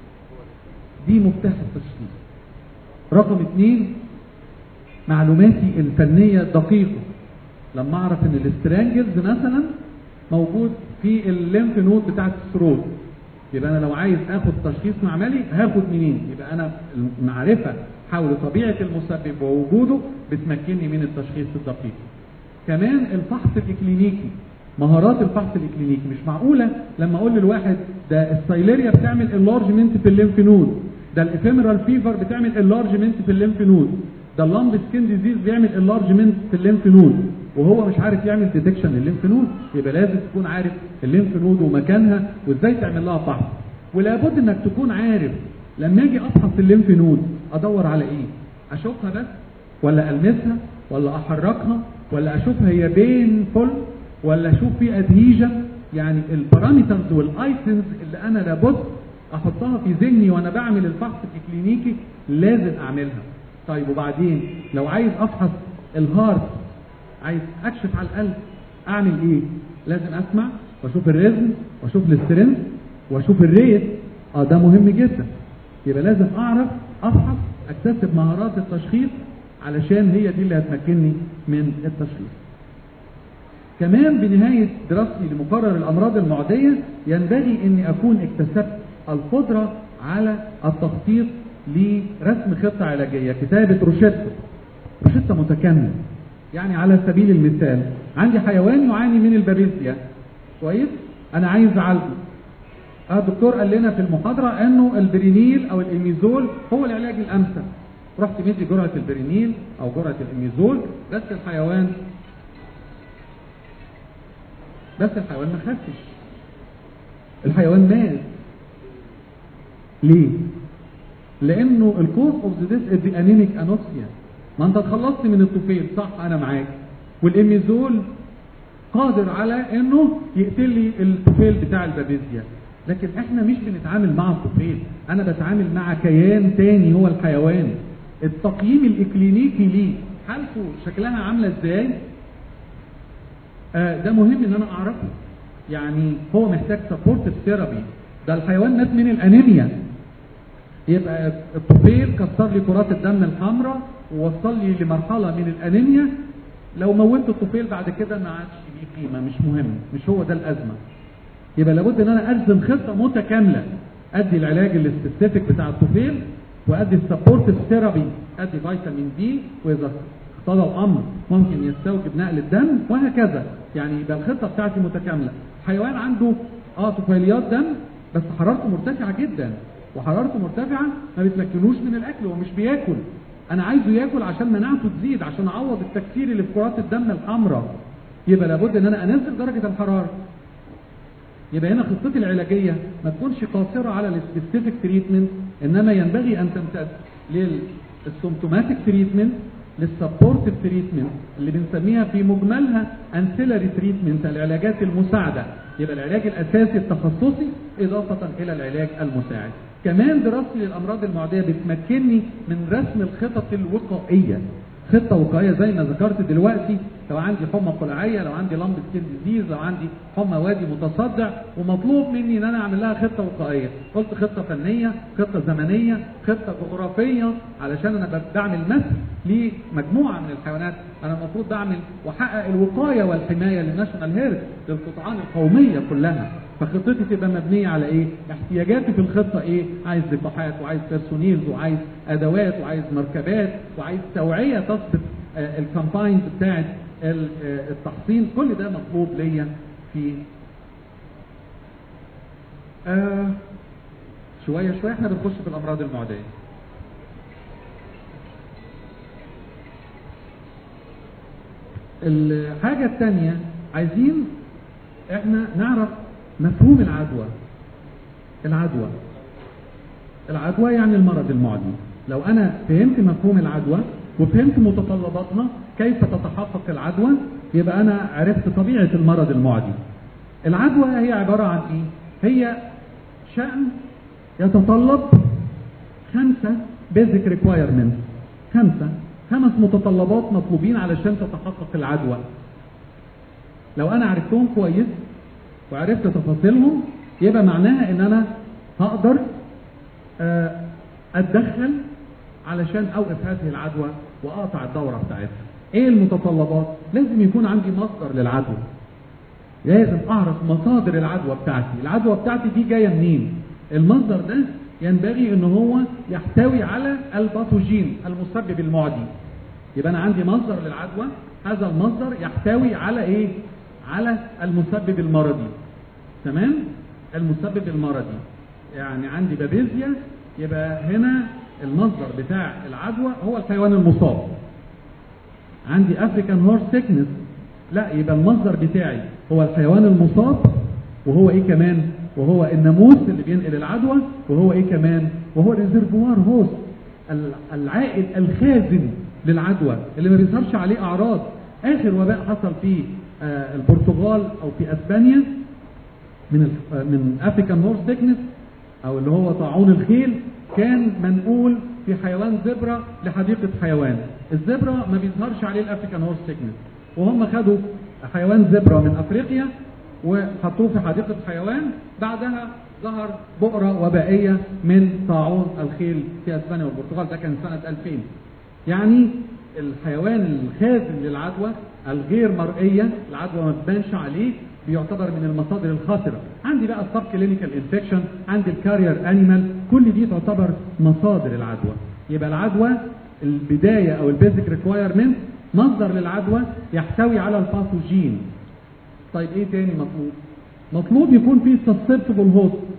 دي مفتاح التشخيص رقم اثنين معلوماتي الفنية الدقيقة لما اعرف ان الاسترانجلز مثلا موجود في الليمف نود بتاعت الثروت يبقى انا لو عايز اخد تشخيص معملي هاخد منين يبقى انا المعرفه حول طبيعه المسبب ووجوده بتمكنني من التشخيص الدقيق كمان الفحص الاكلينيكي مهارات الفحص الاكلينيكي مش معقوله لما اقول للواحد ده السايليريا بتعمل انلارجمنت في الليمف نود ده الافيمرال فيفر بتعمل انلارجمنت في الليمف نود ده اللامب سكين ديزيز بيعمل انلارجمنت في الليمف نود وهو مش عارف يعمل ديتكشن للليمف نود يبقى لازم تكون عارف الليمف نود ومكانها وازاي تعمل لها فحص ولابد انك تكون عارف لما اجي افحص الليمف نود ادور على ايه اشوفها بس ولا المسها ولا احركها ولا اشوفها هي بين فل ولا اشوف في ادهيجن يعني البارامترز والايتمز اللي انا لابد احطها في ذهني وانا بعمل الفحص الكلينيكي لازم اعملها طيب وبعدين لو عايز افحص الهارت عايز اكشف على القلب اعمل ايه لازم اسمع واشوف الريزم واشوف السترنث واشوف الريت اه ده مهم جدا يبقى لازم اعرف افحص اكتسب مهارات التشخيص علشان هي دي اللي هتمكنني من التشخيص كمان بنهاية دراستي لمقرر الأمراض المعدية ينبغي أني أكون اكتسبت القدرة على التخطيط لرسم خطة علاجية كتابة روشتة روشتة متكاملة يعني على سبيل المثال عندي حيوان يعاني من البابيزيا كويس انا عايز اعالجه الدكتور قال لنا في المحاضرة انه البرينيل او الاميزول هو العلاج الامثل رحت مدي جرعة البرينيل او جرعة الاميزول بس الحيوان بس الحيوان ما خفش الحيوان مات ليه لانه الكوز اوف ذا ديس دي انيميك انوكسيا ما انت اتخلصت من الطفيل صح انا معاك والاميزول قادر على انه يقتل لي الطفيل بتاع البابيزيا لكن احنا مش بنتعامل مع الطفيل انا بتعامل مع كيان تاني هو الحيوان التقييم الاكلينيكي ليه حالته شكلها عامله ازاي آه ده مهم ان انا اعرفه يعني هو محتاج سبورتيف ثيرابي ده الحيوان مات من الانيميا يبقى الطفيل كسر لي كرات الدم الحمراء ووصل لي لمرحله من الانيميا لو موتت الطفيل بعد كده ما عادش ليه قيمه مش مهم مش هو ده الازمه يبقى لابد ان انا ارسم خطه متكامله ادي العلاج السبيسيفيك بتاع الطفيل وادي السبورتيف ثيرابي ادي فيتامين دي واذا اقتضى الامر ممكن يستوجب نقل الدم وهكذا يعني يبقى الخطه بتاعتي متكامله حيوان عنده اه طفيليات دم بس حرارته مرتفعه جدا وحرارته مرتفعه ما بتمكنوش من الاكل هو مش بياكل انا عايزه ياكل عشان مناعته تزيد عشان اعوض التكسير اللي في كرات الدم الحمراء يبقى لابد ان انا انزل درجه الحراره يبقى هنا خطتي العلاجيه ما تكونش قاصره على السبيسيفيك تريتمنت انما ينبغي ان تمتد للسيمتوماتيك تريتمنت للسبورتيف تريتمنت اللي بنسميها في مجملها انسيلري تريتمنت العلاجات المساعده يبقى العلاج الاساسي التخصصي اضافه الى العلاج المساعد كمان دراستي للامراض المعديه بتمكنني من رسم الخطط الوقائيه خطه وقائيه زي ما ذكرت دلوقتي لو عندي حمى قلعيه لو عندي لمب سكين ديزيز لو عندي حمى وادي متصدع ومطلوب مني ان انا اعمل لها خطه وقائيه قلت خطه فنيه خطه زمنيه خطه جغرافيه علشان انا بعمل مثل لمجموعه من الحيوانات انا المفروض بعمل واحقق الوقايه والحمايه للناشونال هيرت للقطعان القوميه كلها فخطتي تبقى مبنيه على ايه؟ احتياجاتي في الخطه ايه؟ عايز لقاحات وعايز بيرسونيلز وعايز ادوات وعايز مركبات وعايز توعيه تثبت الكامباينز بتاعت التحصين كل ده مطلوب ليا في آه شويه شويه احنا بنخش في الامراض المعديه الحاجه الثانيه عايزين احنا نعرف مفهوم العدوى العدوى العدوى يعني المرض المعدي لو انا فهمت مفهوم العدوى وفهمت متطلباتنا كيف تتحقق العدوى يبقى انا عرفت طبيعه المرض المعدي العدوى هي عباره عن ايه هي شأن يتطلب خمسة بيزك ريكوايرمنت خمسة خمس متطلبات مطلوبين علشان تتحقق العدوى لو انا عرفتهم كويس وعرفت تفاصيلهم يبقى معناها ان انا هقدر اتدخل علشان اوقف هذه العدوى واقطع الدوره بتاعتها ايه المتطلبات لازم يكون عندي مصدر للعدوى لازم اعرف مصادر العدوى بتاعتي العدوى بتاعتي دي جايه منين المصدر ده ينبغي ان هو يحتوي على الباثوجين المسبب المعدي يبقى انا عندي مصدر للعدوى هذا المصدر يحتوي على ايه على المسبب المرضي تمام المسبب المرضي يعني عندي بابيزيا يبقى هنا المصدر بتاع العدوى هو الحيوان المصاب عندي افريكان هورس سيكنس لا يبقى المصدر بتاعي هو الحيوان المصاب وهو ايه كمان وهو الناموس اللي بينقل العدوى وهو ايه كمان وهو ريزرفوار هوست العائد الخازن للعدوى اللي ما بيظهرش عليه اعراض اخر وباء حصل في آه البرتغال او في اسبانيا من من افريكان هورس سيكنس او اللي هو طاعون الخيل كان منقول في حيوان زبرة لحديقة حيوان الزبرة ما بيظهرش عليه الافريكان هورس سيكنس وهم خدوا حيوان زبرة من افريقيا وحطوه في حديقة حيوان بعدها ظهر بؤرة وبائية من طاعون الخيل في اسبانيا والبرتغال ده كان سنة 2000 يعني الحيوان الخازن للعدوى الغير مرئية العدوى ما تبانش عليه بيعتبر من المصادر الخطرة عندي بقى السب كلينيكال انفكشن عندي الكارير انيمال كل دي تعتبر مصادر العدوى يبقى العدوى البداية او البيزك ريكوايرمنت مصدر للعدوى يحتوي على الباثوجين طيب ايه تاني مطلوب مطلوب يكون فيه سسبتبل هوست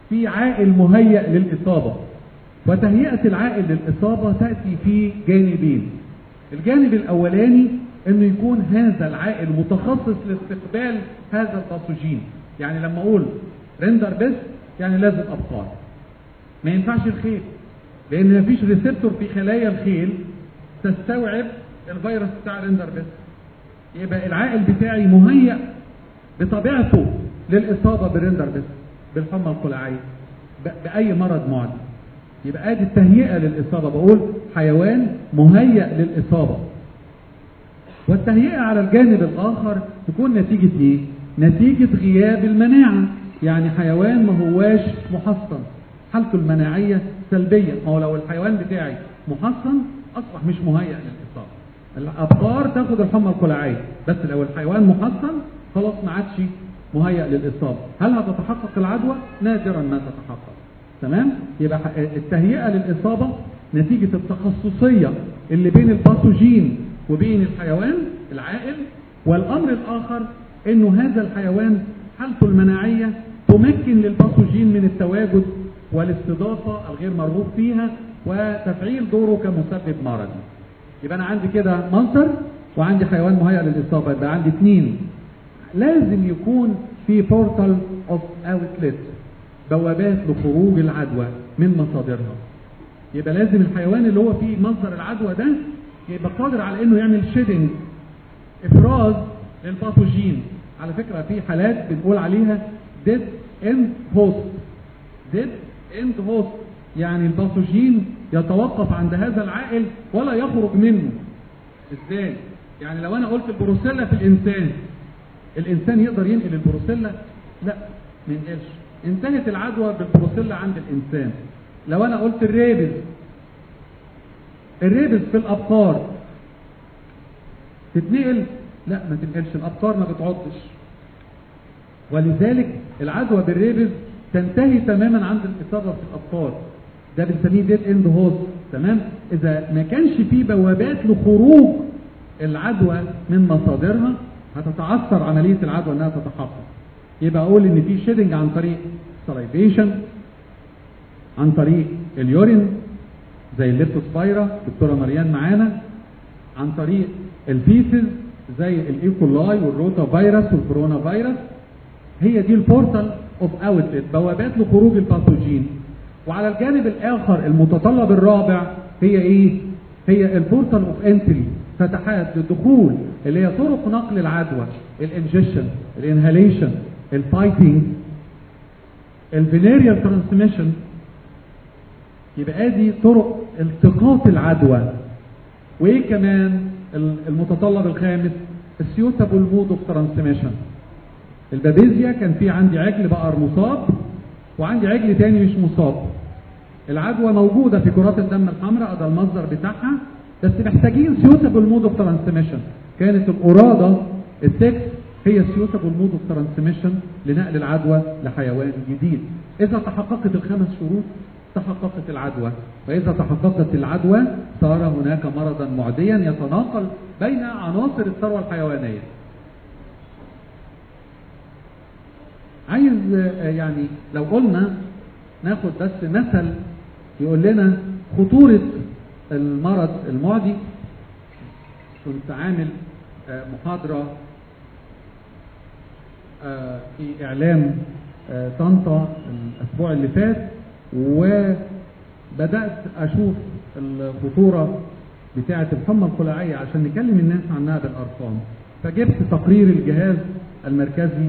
في عائل مهيأ للإصابة وتهيئة العائل للإصابة تأتي في جانبين الجانب الأولاني أنه يكون هذا العائل متخصص لاستقبال هذا الباثوجين يعني لما أقول ريندر بس يعني لازم أبقار ما ينفعش الخيل لأن مفيش ريسبتور في خلايا الخيل تستوعب الفيروس بتاع ريندر بس يبقى العائل بتاعي مهيأ بطبيعته للإصابة بالريندر بس بالحمى القلعية بأي مرض معدي يبقى ادي التهيئة للإصابة بقول حيوان مهيأ للإصابة والتهيئة على الجانب الآخر تكون نتيجة إيه؟ نتيجة غياب المناعة يعني حيوان ما هواش محصن حالته المناعية سلبية ما هو لو الحيوان بتاعي محصن أصبح مش مهيأ للإصابة الأبقار تاخد الحمى القلعية بس لو الحيوان محصن خلاص ما عادش مهيأ للإصابة هل هتتحقق العدوى؟ نادرا ما تتحقق تمام؟ يبقى التهيئة للإصابة نتيجة التخصصية اللي بين الباثوجين وبين الحيوان العائل والأمر الآخر إنه هذا الحيوان حالته المناعية تمكن للباثوجين من التواجد والاستضافة الغير مرغوب فيها وتفعيل دوره كمسبب مرضي يبقى أنا عندي كده منظر وعندي حيوان مهيأ للإصابة يبقى عندي اثنين لازم يكون في بورتال اوف اوتلت بوابات لخروج العدوى من مصادرها يبقى لازم الحيوان اللي هو فيه مصدر العدوى ده يبقى قادر على انه يعمل شيدنج افراز للباثوجين على فكره في حالات بنقول عليها ديد اند هوست ديد اند هوست يعني الباثوجين يتوقف عند هذا العائل ولا يخرج منه ازاي يعني لو انا قلت البروسيلا في الانسان الانسان يقدر ينقل البروسيلا لا ما ينقلش انتهت العدوى بالبروسيلا عند الانسان لو انا قلت الريبز الريبز في الابقار تتنقل لا ما تنقلش الابقار ما بتعضش ولذلك العدوى بالريبز تنتهي تماما عند الاصابه في الابقار ده بنسميه ديد اند هوست تمام اذا ما كانش فيه بوابات لخروج العدوى من مصادرها هتتعثر عمليه العدوى انها تتحقق يبقى اقول ان في شيدنج عن طريق سلايفيشن عن طريق اليورين زي الليبتوسبايرا دكتوره مريان معانا عن طريق الفيسز زي الايكولاي والروتا فيروس والكورونا فيروس هي دي البورتال اوف اوتلت بوابات لخروج الباثوجين وعلى الجانب الاخر المتطلب الرابع هي ايه هي البورتال اوف انتري فتحات للدخول اللي هي طرق نقل العدوى الانجكشن الانهاليشن البايبنج الفينيريال ترانسميشن يبقى دي طرق التقاط العدوى وايه كمان المتطلب الخامس السيوتابل مود اوف ترانسميشن البابيزيا كان في عندي عجل بقر مصاب وعندي عجل تاني مش مصاب العدوى موجوده في كرات الدم الحمراء ده المصدر بتاعها بس محتاجين سيوتابل مود اوف ترانسميشن كانت الاراده السكس هي السيوتابل مود اوف ترانسميشن لنقل العدوى لحيوان جديد اذا تحققت الخمس شروط تحققت العدوى واذا تحققت العدوى صار هناك مرضا معديا يتناقل بين عناصر الثروه الحيوانيه عايز يعني لو قلنا ناخد بس مثل يقول لنا خطوره المرض المعدي كنت عامل محاضرة في إعلام طنطا الأسبوع اللي فات وبدأت أشوف الخطورة بتاعة الحمى القلاعية عشان نكلم الناس عنها بالأرقام فجبت تقرير الجهاز المركزي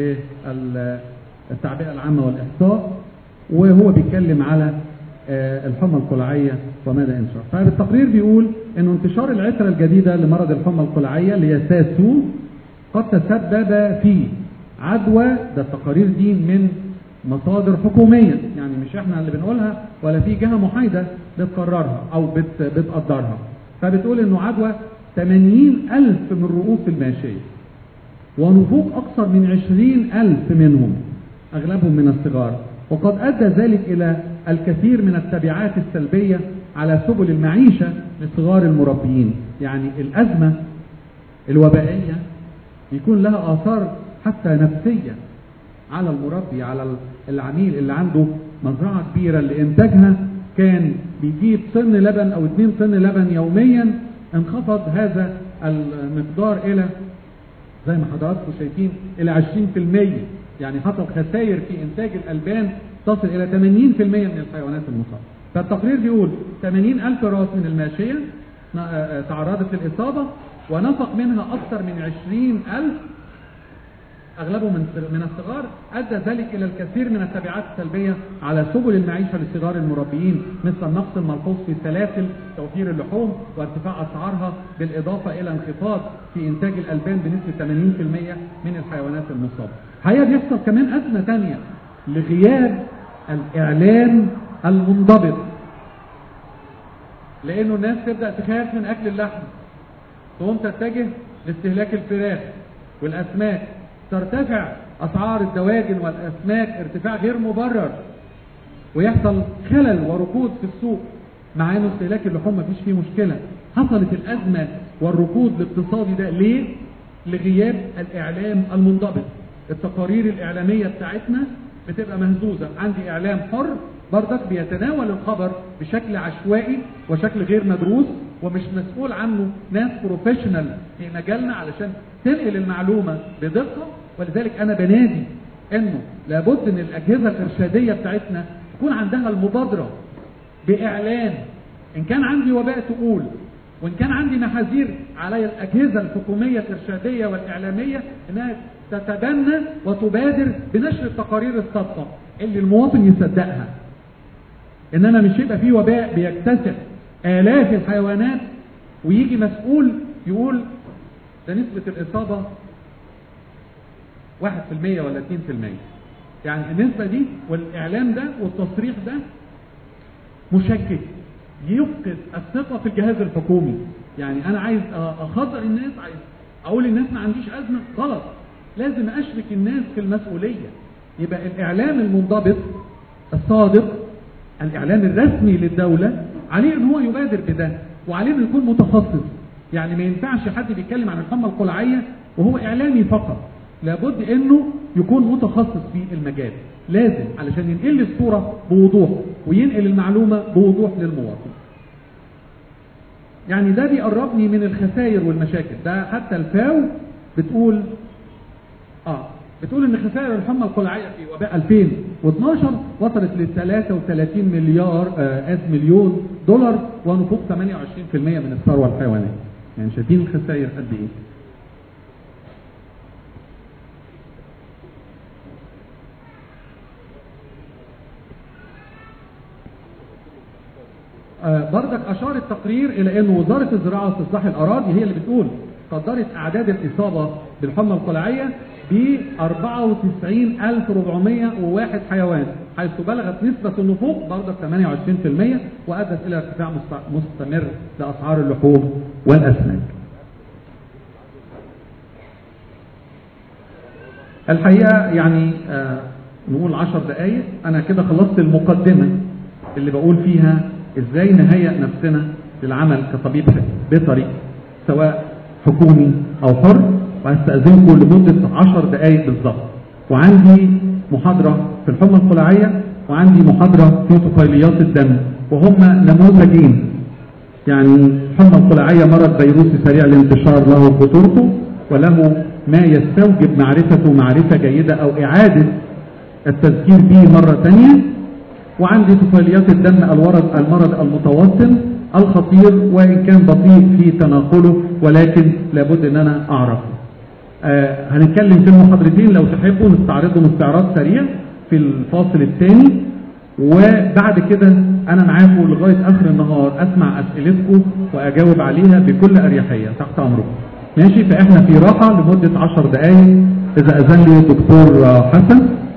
للتعبئة العامة والإحصاء وهو بيتكلم على الحمى القلعية ومدى انتشار فالتقرير بيقول انه انتشار العترة الجديدة لمرض الحمى القلعية اللي هي ساسو قد تسبب في عدوى ده التقارير دي من مصادر حكومية يعني مش احنا اللي بنقولها ولا في جهة محايدة بتقررها او بت بتقدرها فبتقول انه عدوى 80 ألف من رؤوس الماشية ونفوق أكثر من 20 ألف منهم أغلبهم من الصغار وقد أدى ذلك إلى الكثير من التبعات السلبية على سبل المعيشة لصغار المربيين يعني الأزمة الوبائية يكون لها آثار حتى نفسية على المربي على العميل اللي عنده مزرعة كبيرة اللي انتاجها كان بيجيب طن لبن او اتنين طن لبن يوميا انخفض هذا المقدار الى زي ما حضراتكم شايفين الى 20% يعني حصل خسائر في انتاج الالبان تصل الى 80% من الحيوانات المصابة فالتقرير بيقول 80 الف راس من الماشية تعرضت للاصابة ونفق منها اكثر من 20 الف اغلبهم من من الصغار ادى ذلك الى الكثير من التبعات السلبيه على سبل المعيشه لصغار المربيين مثل النقص الملحوظ في سلاسل توفير اللحوم وارتفاع اسعارها بالاضافه الى انخفاض في انتاج الالبان بنسبه 80% من الحيوانات المصابه. الحقيقه بيحصل كمان ازمه ثانيه لغياب الاعلام المنضبط. لانه الناس تبدا تخاف من اكل اللحم. تقوم تتجه لاستهلاك الفراخ والاسماك ترتفع اسعار الدواجن والاسماك ارتفاع غير مبرر ويحصل خلل وركود في السوق مع انه استهلاك اللحوم مفيش فيه مشكله حصلت الازمه والركود الاقتصادي ده ليه لغياب الاعلام المنضبط التقارير الاعلاميه بتاعتنا بتبقى مهزوزه عندي اعلام حر برضك بيتناول الخبر بشكل عشوائي وشكل غير مدروس ومش مسؤول عنه ناس بروفيشنال في مجالنا علشان تنقل المعلومه بدقه ولذلك انا بنادي انه لابد ان الاجهزه الارشاديه بتاعتنا تكون عندها المبادره باعلان ان كان عندي وباء تقول وان كان عندي محاذير علي الاجهزه الحكوميه الارشاديه والاعلاميه انها تتبنى وتبادر بنشر التقارير الصادقه اللي المواطن يصدقها انما مش يبقى في وباء بيكتسح آلاف الحيوانات ويجي مسؤول يقول ده نسبة الإصابة واحد في المية ولا اتنين في المية يعني النسبة دي والإعلام ده والتصريح ده مشكك يفقد الثقة في الجهاز الحكومي يعني أنا عايز أخضر الناس عايز أقول للناس ما عنديش أزمة غلط لازم أشرك الناس في المسؤولية يبقى الإعلام المنضبط الصادق الإعلام الرسمي للدولة عليه ان هو يبادر بده وعليه انه يكون متخصص يعني ما ينفعش حد بيتكلم عن الحمى القلعيه وهو اعلامي فقط لابد انه يكون متخصص في المجال لازم علشان ينقل لي الصوره بوضوح وينقل المعلومه بوضوح للمواطن يعني ده بيقربني من الخسائر والمشاكل ده حتى الفاو بتقول اه بتقول ان خسائر الحمى القلعيه في وباء 2012 وصلت ل 33 مليار آه مليون دولار ونفوق 28% من الثروه الحيوانيه. يعني شايفين الخسائر قد ايه؟ آه بردك اشار التقرير الى ان وزاره الزراعه واستصلاح الاراضي هي اللي بتقول قدرت اعداد الاصابه بالحمى القلعيه ب 94401 حيوان حيث بلغت نسبة النفوق برضه 28% وأدت إلى ارتفاع مستمر لأسعار اللحوم والأسماك. الحقيقة يعني آه نقول 10 دقايق أنا كده خلصت المقدمة اللي بقول فيها إزاي نهيئ نفسنا للعمل كطبيب بيطري سواء حكومي أو حر وهستأذنكم لمدة عشر دقايق بالظبط وعندي محاضرة في الحمى القلعية وعندي محاضرة في طفيليات الدم وهم نموذجين يعني الحمى القلعية مرض فيروسي سريع الانتشار له خطورته وله ما يستوجب معرفته معرفة جيدة أو إعادة التذكير به مرة ثانية وعندي طفيليات الدم الورد المرض المتوسط الخطير وإن كان بطيء في تناقله ولكن لابد أن أنا أعرفه آه هنتكلم في المحاضرتين لو تحبوا نستعرضهم استعراض سريع في الفاصل الثاني وبعد كده انا معاكم لغايه اخر النهار اسمع اسئلتكم واجاوب عليها بكل اريحيه تحت امركم ماشي فاحنا في راحه لمده 10 دقائق اذا اذن لي الدكتور حسن